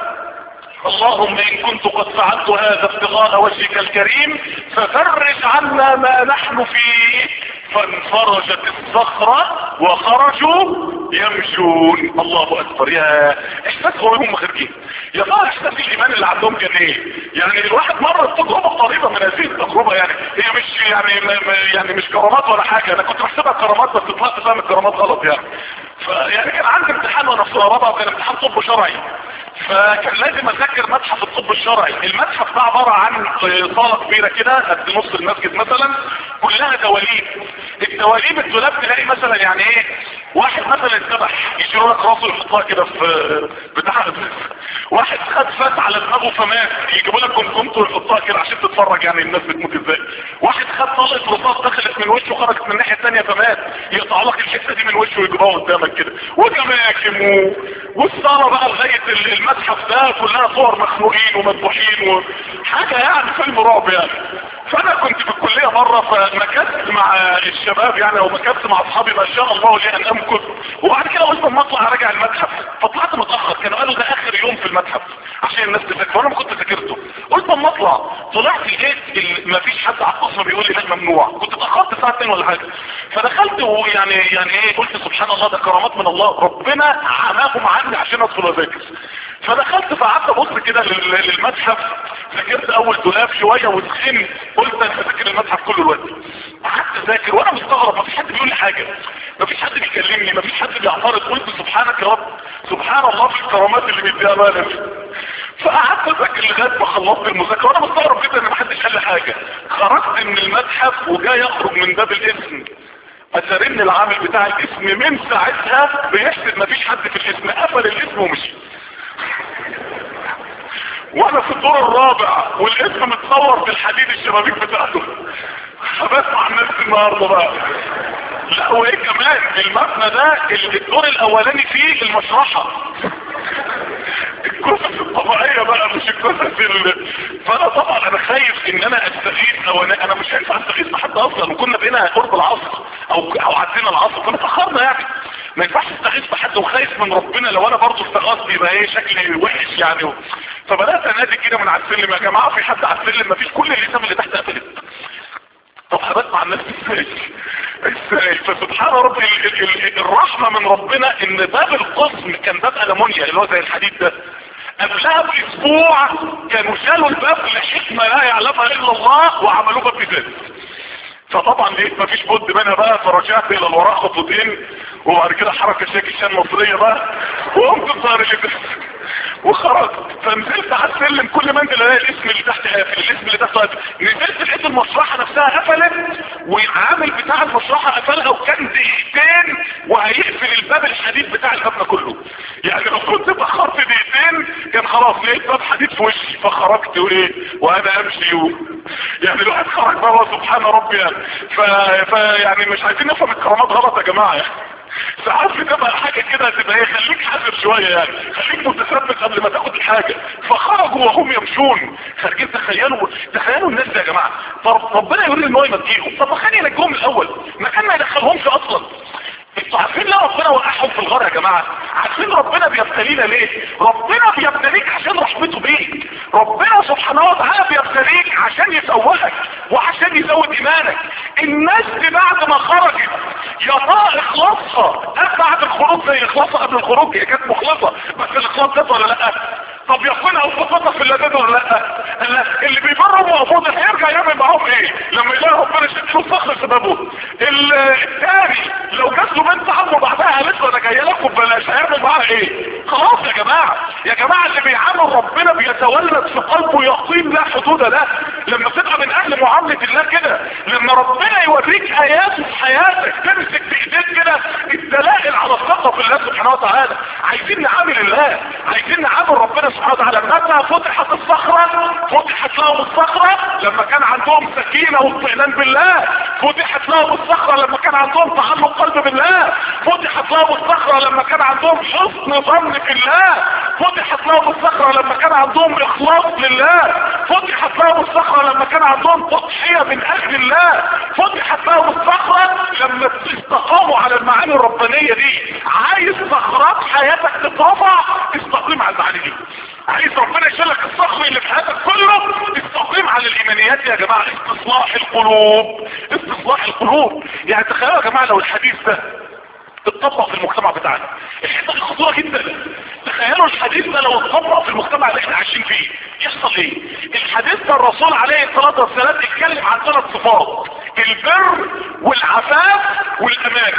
اللهم ان كنت قد فعلت هذا ابتغاء وجهك الكريم ففرج عنا ما نحن فيه فانفرجت الصخرة وخرجوا يمشون الله اكبر يا احساس هو هم خارجين يا ترى احساس الايمان اللي عندهم كان ايه يعني الواحد مر تجربه قريبه من هذه التجربه يعني هي مش يعني ما يعني مش كرامات ولا حاجه انا كنت بحسبها كرامات بس طلعت فاهم الكرامات غلط يعني فيعني كان عندي امتحان وانا في سنه رابعه وكان امتحان طب شرعي فكان لازم اذاكر متحف الطب الشرعي المتحف ده عبارة عن صالة كبيرة كده قد نص المسجد مثلا كلها دواليب الدواليب الدولاب تلاقي مثلا يعني ايه واحد مثلا اتذبح يشيلوا لك راسه يحطها كده في بتاع واحد خد فات على دماغه فمات يجيبوا لك كنكمته ويحطها كده عشان تتفرج يعني الناس بتموت ازاي واحد خد طلقه رصاص دخلت من وشه وخرجت من الناحيه الثانيه فمات يقطع لك الحته دي من وشه ويجيبوها قدامك كده وجماكم و... والصاله بقى لغايه المتحف ده كلها صور مخنوقين ومذبوحين وحاجه يعني فيلم رعب يعني فانا كنت في الكليه مره فمكثت مع الشباب يعني او مكثت مع اصحابي ما شاء الله لي ان امكث وبعد كده قلت اما اطلع اراجع المتحف فطلعت متاخر كانوا قالوا ده اخر يوم في المتحف عشان الناس تذاكر وانا ما كنت ذاكرته قلت اما اطلع طلعت لقيت ما فيش حد على القسم بيقول لي ده ممنوع كنت اتاخرت الساعه 2 ولا حاجه فدخلت ويعني يعني ايه قلت سبحان الله ده كرامات من الله ربنا عماهم عني عشان ادخل اذاكر فدخلت فقعدت ابص كده للمتحف ذاكرت اول دولاب شويه وسخنت قلت انا هذاكر المتحف كله دلوقتي قعدت اذاكر وانا مستغرب مفيش حد بيقول لي حاجه مفيش حد بيكلمني مفيش حد بيعترض قلت سبحانك يا رب سبحان الله في الكرامات اللي بيديها بالك فقعدت اذاكر لغايه ما خلصت المذاكره وانا مستغرب جدا ان محدش قال لي حاجه خرجت من المتحف وجاي اخرج من باب الاسم اترن العامل بتاع الاسم من ساعتها بيحسب مفيش حد في الاسم قفل الاسم ومشي وانا في الدور الرابع والاسم متصور في الحديد الشبابيك بتاعته بسمع الناس النهارده بقى لا وايه كمان المبنى ده الدور الاولاني فيه المشرحه الكتب الطبيعيه بقى مش الكتب ال... فانا طبعا انا خايف ان انا استغيث او انا, أنا مش هينفع استغيث بحد اصلا وكنا بقينا قرب العصر او او عدينا العصر كنا اتاخرنا يعني ما ينفعش استغيث بحد وخايف من ربنا لو انا برضه استغاثت يبقى ايه شكلي وحش يعني و... فبدات انادي كده من على السلم يا جماعه في حد على السلم مفيش كل اللسان اللي تحت قفلت طب هبسمع الناس ازاي ازاي فسبحان ربي ال ال ال الرحمة من ربنا ان باب القسم كان باب المونيا اللي هو زي الحديد ده قبلها باسبوع كانوا شالوا الباب لحكمة لا يعلمها الا الله وعملوه باب ازاز فطبعا لقيت مفيش بد منها بقى فرجعت الى الوراء خطوتين وبعد كده حركة شاكي مصرية بقى وقمت صار اللي وخرجت فنزلت على السلم كل ما انزل الاقي الاسم اللي تحت قافل الاسم اللي تحت قافل نزلت لقيت المصلحة نفسها قفلت وعامل بتاع المشرحة قفلها وكان دقيقتين وهيقفل الباب الحديد بتاع المبنى كله يعني لو كنت اتأخرت دقيقتين كان خلاص لقيت باب حديد في وشي فخرجت وايه وانا امشي و... يعني الواحد خرج بره سبحان ربي يعني ف... ف يعني مش عايزين نفهم الكرامات غلط يا جماعه يعني. ساعات بتبقى حاجة كده تبقى ايه خليك حذر شوية يعني خليك متثبت قبل ما تاخد الحاجة فخرجوا وهم يمشون خارجين تخيلوا تخيلوا الناس دي يا جماعة طب ربنا يقول لي ان هو يمديهم طب ما كان ينجوهم الاول ما كان ما يدخلهمش اصلا انتوا عارفين ليه ربنا وقعهم في الغار يا جماعة عارفين ربنا بيبتلينا ليه ربنا بيبتليك عشان رحمته بيك ربنا سبحانه وتعالى بيبتليك عشان يسوقك وعشان يزود ايمانك الناس دي بعد ما خرجت يا ترى اخلاصها بعد الخروج زي اخلاصها قبل الخروج هي كانت مخلصة بس الاخلاص ده ولا لا طب يكون اوصفتها في اللذاذ ولا لا لا اللي بيبرم وافوض هيرجع يعمل معاهم ايه لما يلاقي ربنا شد له صخر سببه الثاني لو جات له بنت عمه بعدها قالت له انا جايه لكم ببلاش هيعمل معاها ايه خلاص يا جماعه يا جماعه اللي بيعامل ربنا بيتولد في قلبه يقين لا حدود له لما تبقى من اهل معامله الله كده لما ربنا يوريك اياته في حياتك تمسك بايديك كده الدلائل على الثقه في الله سبحانه وتعالى عايزين نعامل الله عايزين نعامل ربنا سبحانه وتعالى متى فتحت الصخرة فتحت لهم الصخرة لما كان عندهم سكينة واطمئنان بالله فتحت لهم الصخرة لما كان عندهم تعلق قلب بالله فتحت لهم الصخرة لما كان عندهم حسن ظن في الله فتحت لهم الصخرة لما كان عندهم اخلاص لله فتحت لهم الصخرة لما كان عندهم تضحية من اجل الله فتحت لهم الصخرة لما استقاموا على المعاني الربانية دي عايز صخرات حياتك تترفع استقيم على المعاني دي عايز ربنا يشيلك الصخر اللي في حياتك كله استقيم على الايمانيات يا جماعة استصلاح القلوب استصلاح القلوب يعني تخيلوا يا جماعة لو الحديث ده اتطبق في المجتمع بتاعنا الحته دي خطوره جدا تخيلوا الحديث ده لو اتطبق في المجتمع اللي احنا عايشين فيه يحصل ايه الحديث ده الرسول عليه الصلاه والسلام اتكلم عن ثلاث صفات البر والعفاف والامانه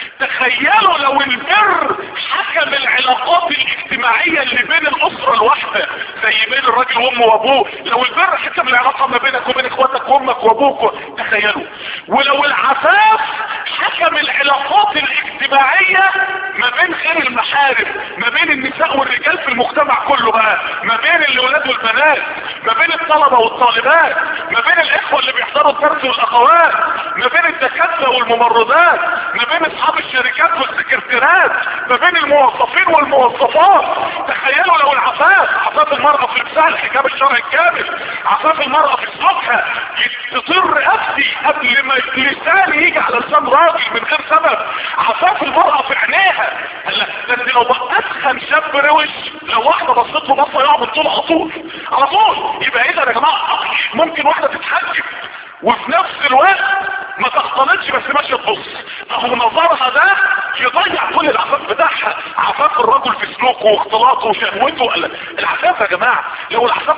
تخيلوا لو البر حكم العلاقات الاجتماعية اللي بين الاسرة الواحدة زي بين الراجل وامه وابوه لو البر حكم العلاقة ما بينك وبين اخواتك وامك وابوك تخيلوا ولو العفاف حكم العلاقات الاجتماعية ما بين غير المحارم ما بين النساء والرجال في المجتمع كله بقى ما بين الولاد والبنات ما بين الطلبة والطالبات ما بين الاخوة اللي بيحضروا الدرس والاخوات ما بين الدكاترة والممرضات ما بين اصحاب الشركات والسكرتيرات ما بين الموظفين والموظفات تخيلوا لو العفاف عفاف المرأة في لبسها الحجاب الشرعي الكامل عفاف المرأة في صوتها تطير رقبتي قبل ما لساني يجي على لسان راجل من غير سبب عفاف المرأة في عينيها هلا ده انت لو اتخن شاب روش لو واحدة بصت له بصة يقع طول على طول على طول يبقى ايه ده يا جماعة ممكن واحدة تتحجب وفي نفس الوقت ما تختلطش بس ماشيه تبص اهو نظرها ده يضيع كل العفاف بتاعها عفاف الرجل في سلوكه واختلاطه وشهوته العفاف يا جماعه لو العفاف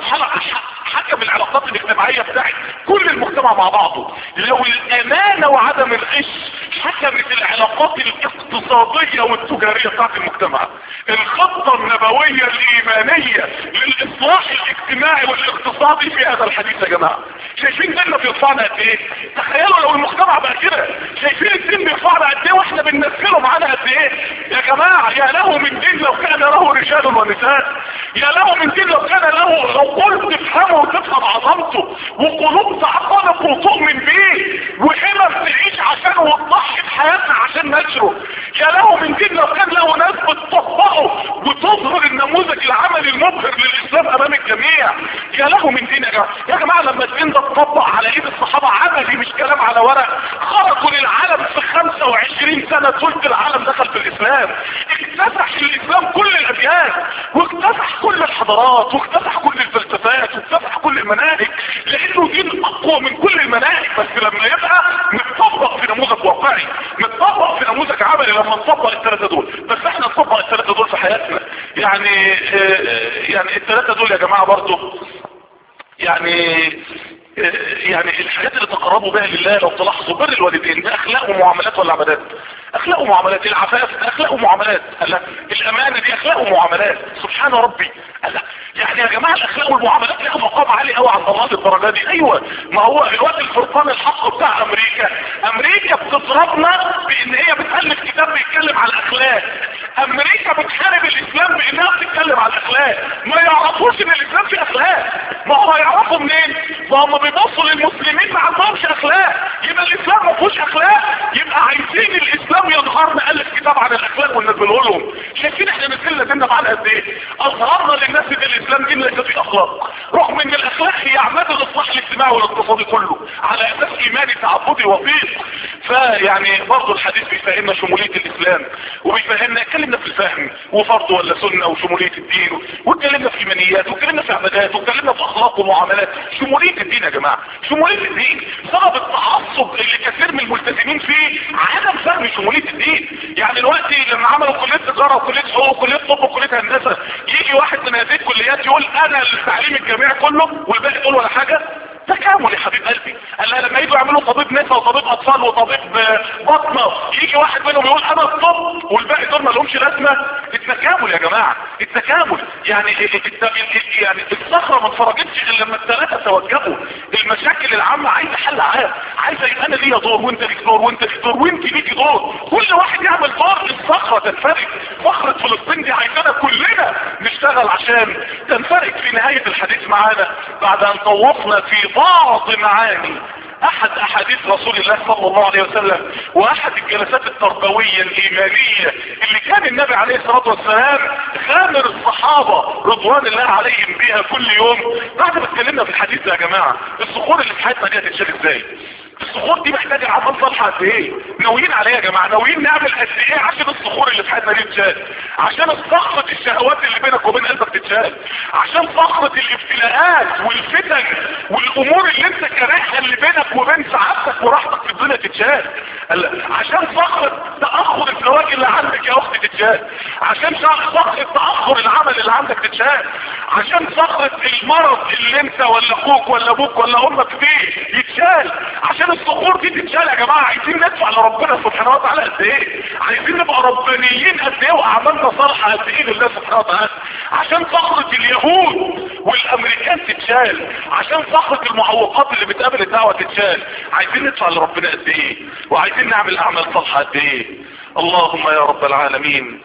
حكم العلاقات الاجتماعيه بتاعت كل المجتمع مع بعضه لو الامانه وعدم الغش حكمت العلاقات الاقتصاديه والتجاريه بتاعت المجتمع الخطه النبويه الايمانيه للاصلاح الاجتماعي والاقتصادي في هذا الحديث يا جماعه شايفين ديننا بيرفعنا قد ايه تخيلوا لو المجتمع بقى كده شايفين الدين بيرفعنا قد ايه واحنا بننزله معانا قد ايه يا جماعه يا له من دين لو كان له رجال ونساء يا له من دين لو كان له عقول تفهمه وتفهم عظمته وقلوب تعتنق وتؤمن بيه وهمم تعيش عشانه وتضحي بحياتنا عشان نشره يا له من دين لو كان له ناس بتطبقه وتظهر النموذج العملي المبهر للاسلام امام الجميع يا له من دين يا جماعه يا جماعه لما الدين ده اتطبق على ايد الصحابه عملي مش كلام على ورق خرجوا للعالم في 25 سنه ثلث العالم دخل في الاسلام اكتسح الاسلام كل الاديان واكتسح كل الحضارات واكتسح كل الفلسفات واكتسح كل المناهج لانه دين اقوى من كل المناهج بس لما يبقى متطبق في نموذج واقعي متطبق في نموذج عملي لما نطبق الثلاثه دول بس احنا نطبق الثلاثه دول في حياتنا يعني اه يعني الثلاثه دول يا جماعه برضو يعني يعني الحاجات اللي تقربوا بها لله لو تلاحظوا بر الوالدين ده اخلاق ومعاملات ولا عبادات اخلاق ومعاملات العفاف ده اخلاق ومعاملات الله الامانه دي اخلاق ومعاملات سبحان ربي الله يعني يا جماعه الاخلاق والمعاملات لها مقام عالي قوي عند الله الدرجه دي ايوه ما هو الوقت الفرقان الحق بتاع امريكا امريكا بتضربنا بان هي بتالف كتاب بيتكلم على الاخلاق امريكا بتحارب الاسلام بانها بتتكلم على الاخلاق ما يعرفوش ان الاسلام فيه اخلاق ما هو يعرفوا منين ما هم بيبصوا للمسلمين ما عندهمش اخلاق يبقى الاسلام ما فيهوش اخلاق يبقى عايزين الاسلام يظهر نالف كتاب عن الاخلاق وننزله لهم شايفين احنا نزلنا ديننا معانا قد ايه اظهرنا للناس ان الاسلام دين ليس فيه اخلاق رغم ان الاخلاق هي عماد الاصلاح الاجتماعي والاقتصادي كله على اساس ايماني تعبدي وفيق فيعني برضه الحديث بيفهمنا شموليه الاسلام وبيفهمنا اتكلمنا في الفهم وفرض ولا سنه وشموليه الدين واتكلمنا في ايمانيات واتكلمنا في عبادات واتكلمنا في اخلاق ومعاملات شموليه الدين يا جماعه شموليه الدين سبب التعصب اللي كثير من الملتزمين فيه عدم فهم شموليه الدين يعني دلوقتي لما عملوا كليه تجاره وكليه حقوق وكليه طب وكليه هندسه يجي واحد من هذه الكليات يقول انا التعليم الجامعي كله والباقي يقول ولا حاجه تكامل يا حبيب قلبي قال لها لما يجوا يعملوا طبيب نساء وطبيب اطفال وطبيب بطنه يجي واحد منهم يقول انا الطب والباقي دول ما لهمش لازمه التكامل يا جماعه التكامل يعني يعني الصخره ما اتفرجتش الا لما الثلاثه توجهوا المشاكل العامه عايزه حل عام عايزه يبقى انا ليا دور وانت ليك دور وانت ليك دور وانت ليكي دور كل واحد يعمل دور الصخره تنفرج صخره فلسطين دي عايزانا كلنا نشتغل عشان تنفرج في نهايه الحديث معانا بعد ان طوفنا في بعض معاني احد احاديث رسول الله صلى الله عليه وسلم واحد الجلسات التربوية الايمانية اللي كان النبي عليه الصلاة والسلام خامر الصحابة رضوان الله عليهم بيها كل يوم بعد ما اتكلمنا في الحديث ده يا جماعة الصخور اللي في حياتنا دي هتتشال ازاي الصخور دي محتاجة عمل صالحة قد ايه ناويين عليها يا جماعة ناويين نعمل قد ايه عشان الصخور اللي في حياتنا دي تتشال عشان صخرة الشهوات اللي بينك وبين قلبك تتشال عشان صخرة الابتلاءات والفتن والامور اللي انت كارهها اللي بينك وبين سعادتك وراحتك في الدنيا تتشال عشان صخرة تأخر الزواج اللي عندك يا اختي تتشال عشان صخرة تأخر العمل اللي عندك تتشال عشان صخرة المرض اللي انت ولا اخوك ولا ابوك ولا امك فيه يتشال عشان الصخور دي تتشال يا جماعة عايزين ندفع لربنا سبحانه وتعالى قد ايه عايزين نبقى ربانيين قد ايه واعمالنا صالحة قد ايه لله سبحانه وتعالى عشان صخرة اليهود والامريكان تتشال عشان صخرة المعوقات اللي بتقابل الدعوة تتشال عايزين ندفع لربنا قد ايه وعايزين نعمل اعمال صالحة قد ايه اللهم يا رب العالمين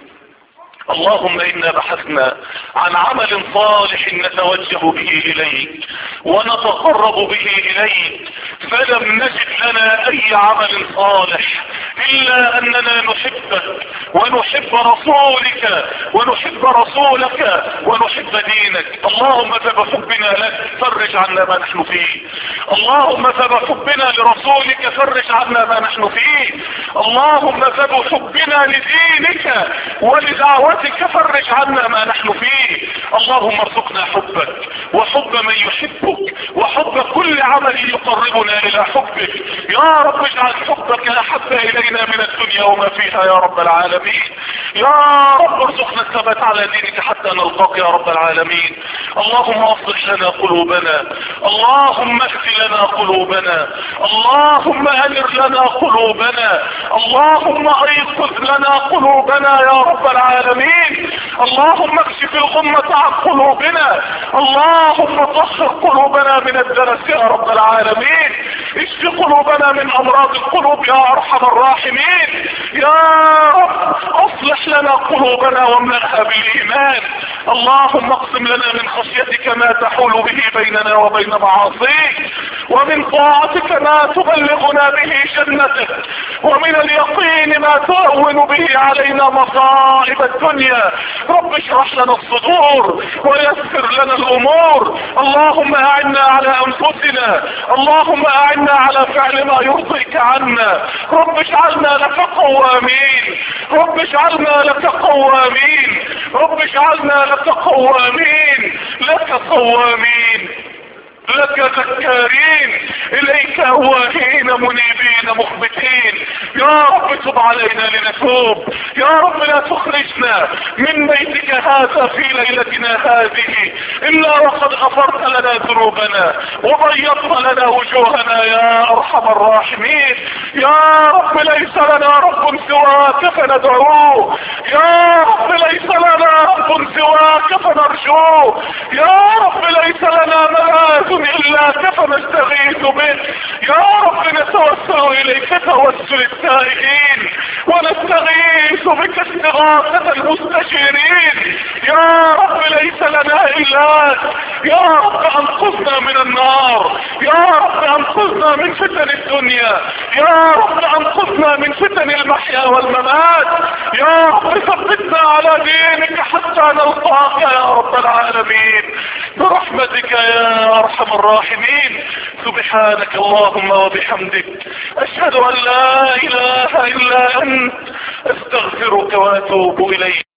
اللهم انا بحثنا عن عمل صالح نتوجه به اليك ونتقرب به اليك فلم نجد لنا اي عمل صالح الا اننا نحبك ونحب رسولك ونحب رسولك ونحب دينك اللهم فبحبنا لك فرج عنا ما نحن فيه اللهم فبحبنا لرسولك فرج عنا ما نحن فيه اللهم فبحبنا لدينك ولدعوتك فرج عنا ما نحن فيه اللهم ارزقنا حبك وحب من يحبك وحب كل عمل يقربنا الى حبك يا رب اجعل حبك احب الينا من الدنيا وما فيها يا رب العالمين يا رب ارزقنا الثبات على دينك حتى نلقاك يا رب العالمين اللهم اصلح لنا قلوبنا اللهم اهد لنا قلوبنا اللهم انر لنا قلوبنا اللهم ايقظ لنا قلوبنا يا رب العالمين اللهم اكشف الغمة عن قلوبنا اللهم طهر قلوبنا من الدنس يا رب العالمين اشف قلوبنا من امراض القلوب يا ارحم الراحمين يا رب اصلح لنا قلوبنا واملأها بالايمان اللهم اقسم لنا من خشيتك ما تحول به بيننا وبين معاصيك ومن طاعتك ما تبلغنا به جنتك ومن اليقين ما تهون به علينا مصائب الدنيا رب اشرح لنا الصدور ويسر لنا الامور اللهم اعنا على انفسنا اللهم اعنا على فعل ما يرضيك عنا رب اجعلنا لك قوامين رب اجعلنا لك قوامين رب اجعلنا لك قوامين لك قوامين لك ذكارين اليك اواهين منيبين مخبتين يا رب تب علينا لنتوب يا رب لا تخرجنا من بيتك هذا في ليلتنا هذه الا وقد غفرت لنا ذنوبنا وبيضت لنا وجوهنا يا ارحم الراحمين يا رب ليس لنا رب سواك فندعوه يا رب ليس لنا رب سواك فنرجوه يا رب ليس لنا ملاذ الا فنستغيث به يا رب نتوسل اليك توسل التائبين ونستغيث بك استغاثة المستشيرين يا رب ليس لنا الا يا رب انقذنا من النار يا رب انقذنا من فتن الدنيا يا رب انقذنا من فتن المحيا والممات يا رب ثبتنا على دينك حتى نلقاك يا رب العالمين برحمتك يا ارحم الراحمين سبحانك اللهم وبحمدك اشهد ان لا اله الا انت استغفرك واتوب اليك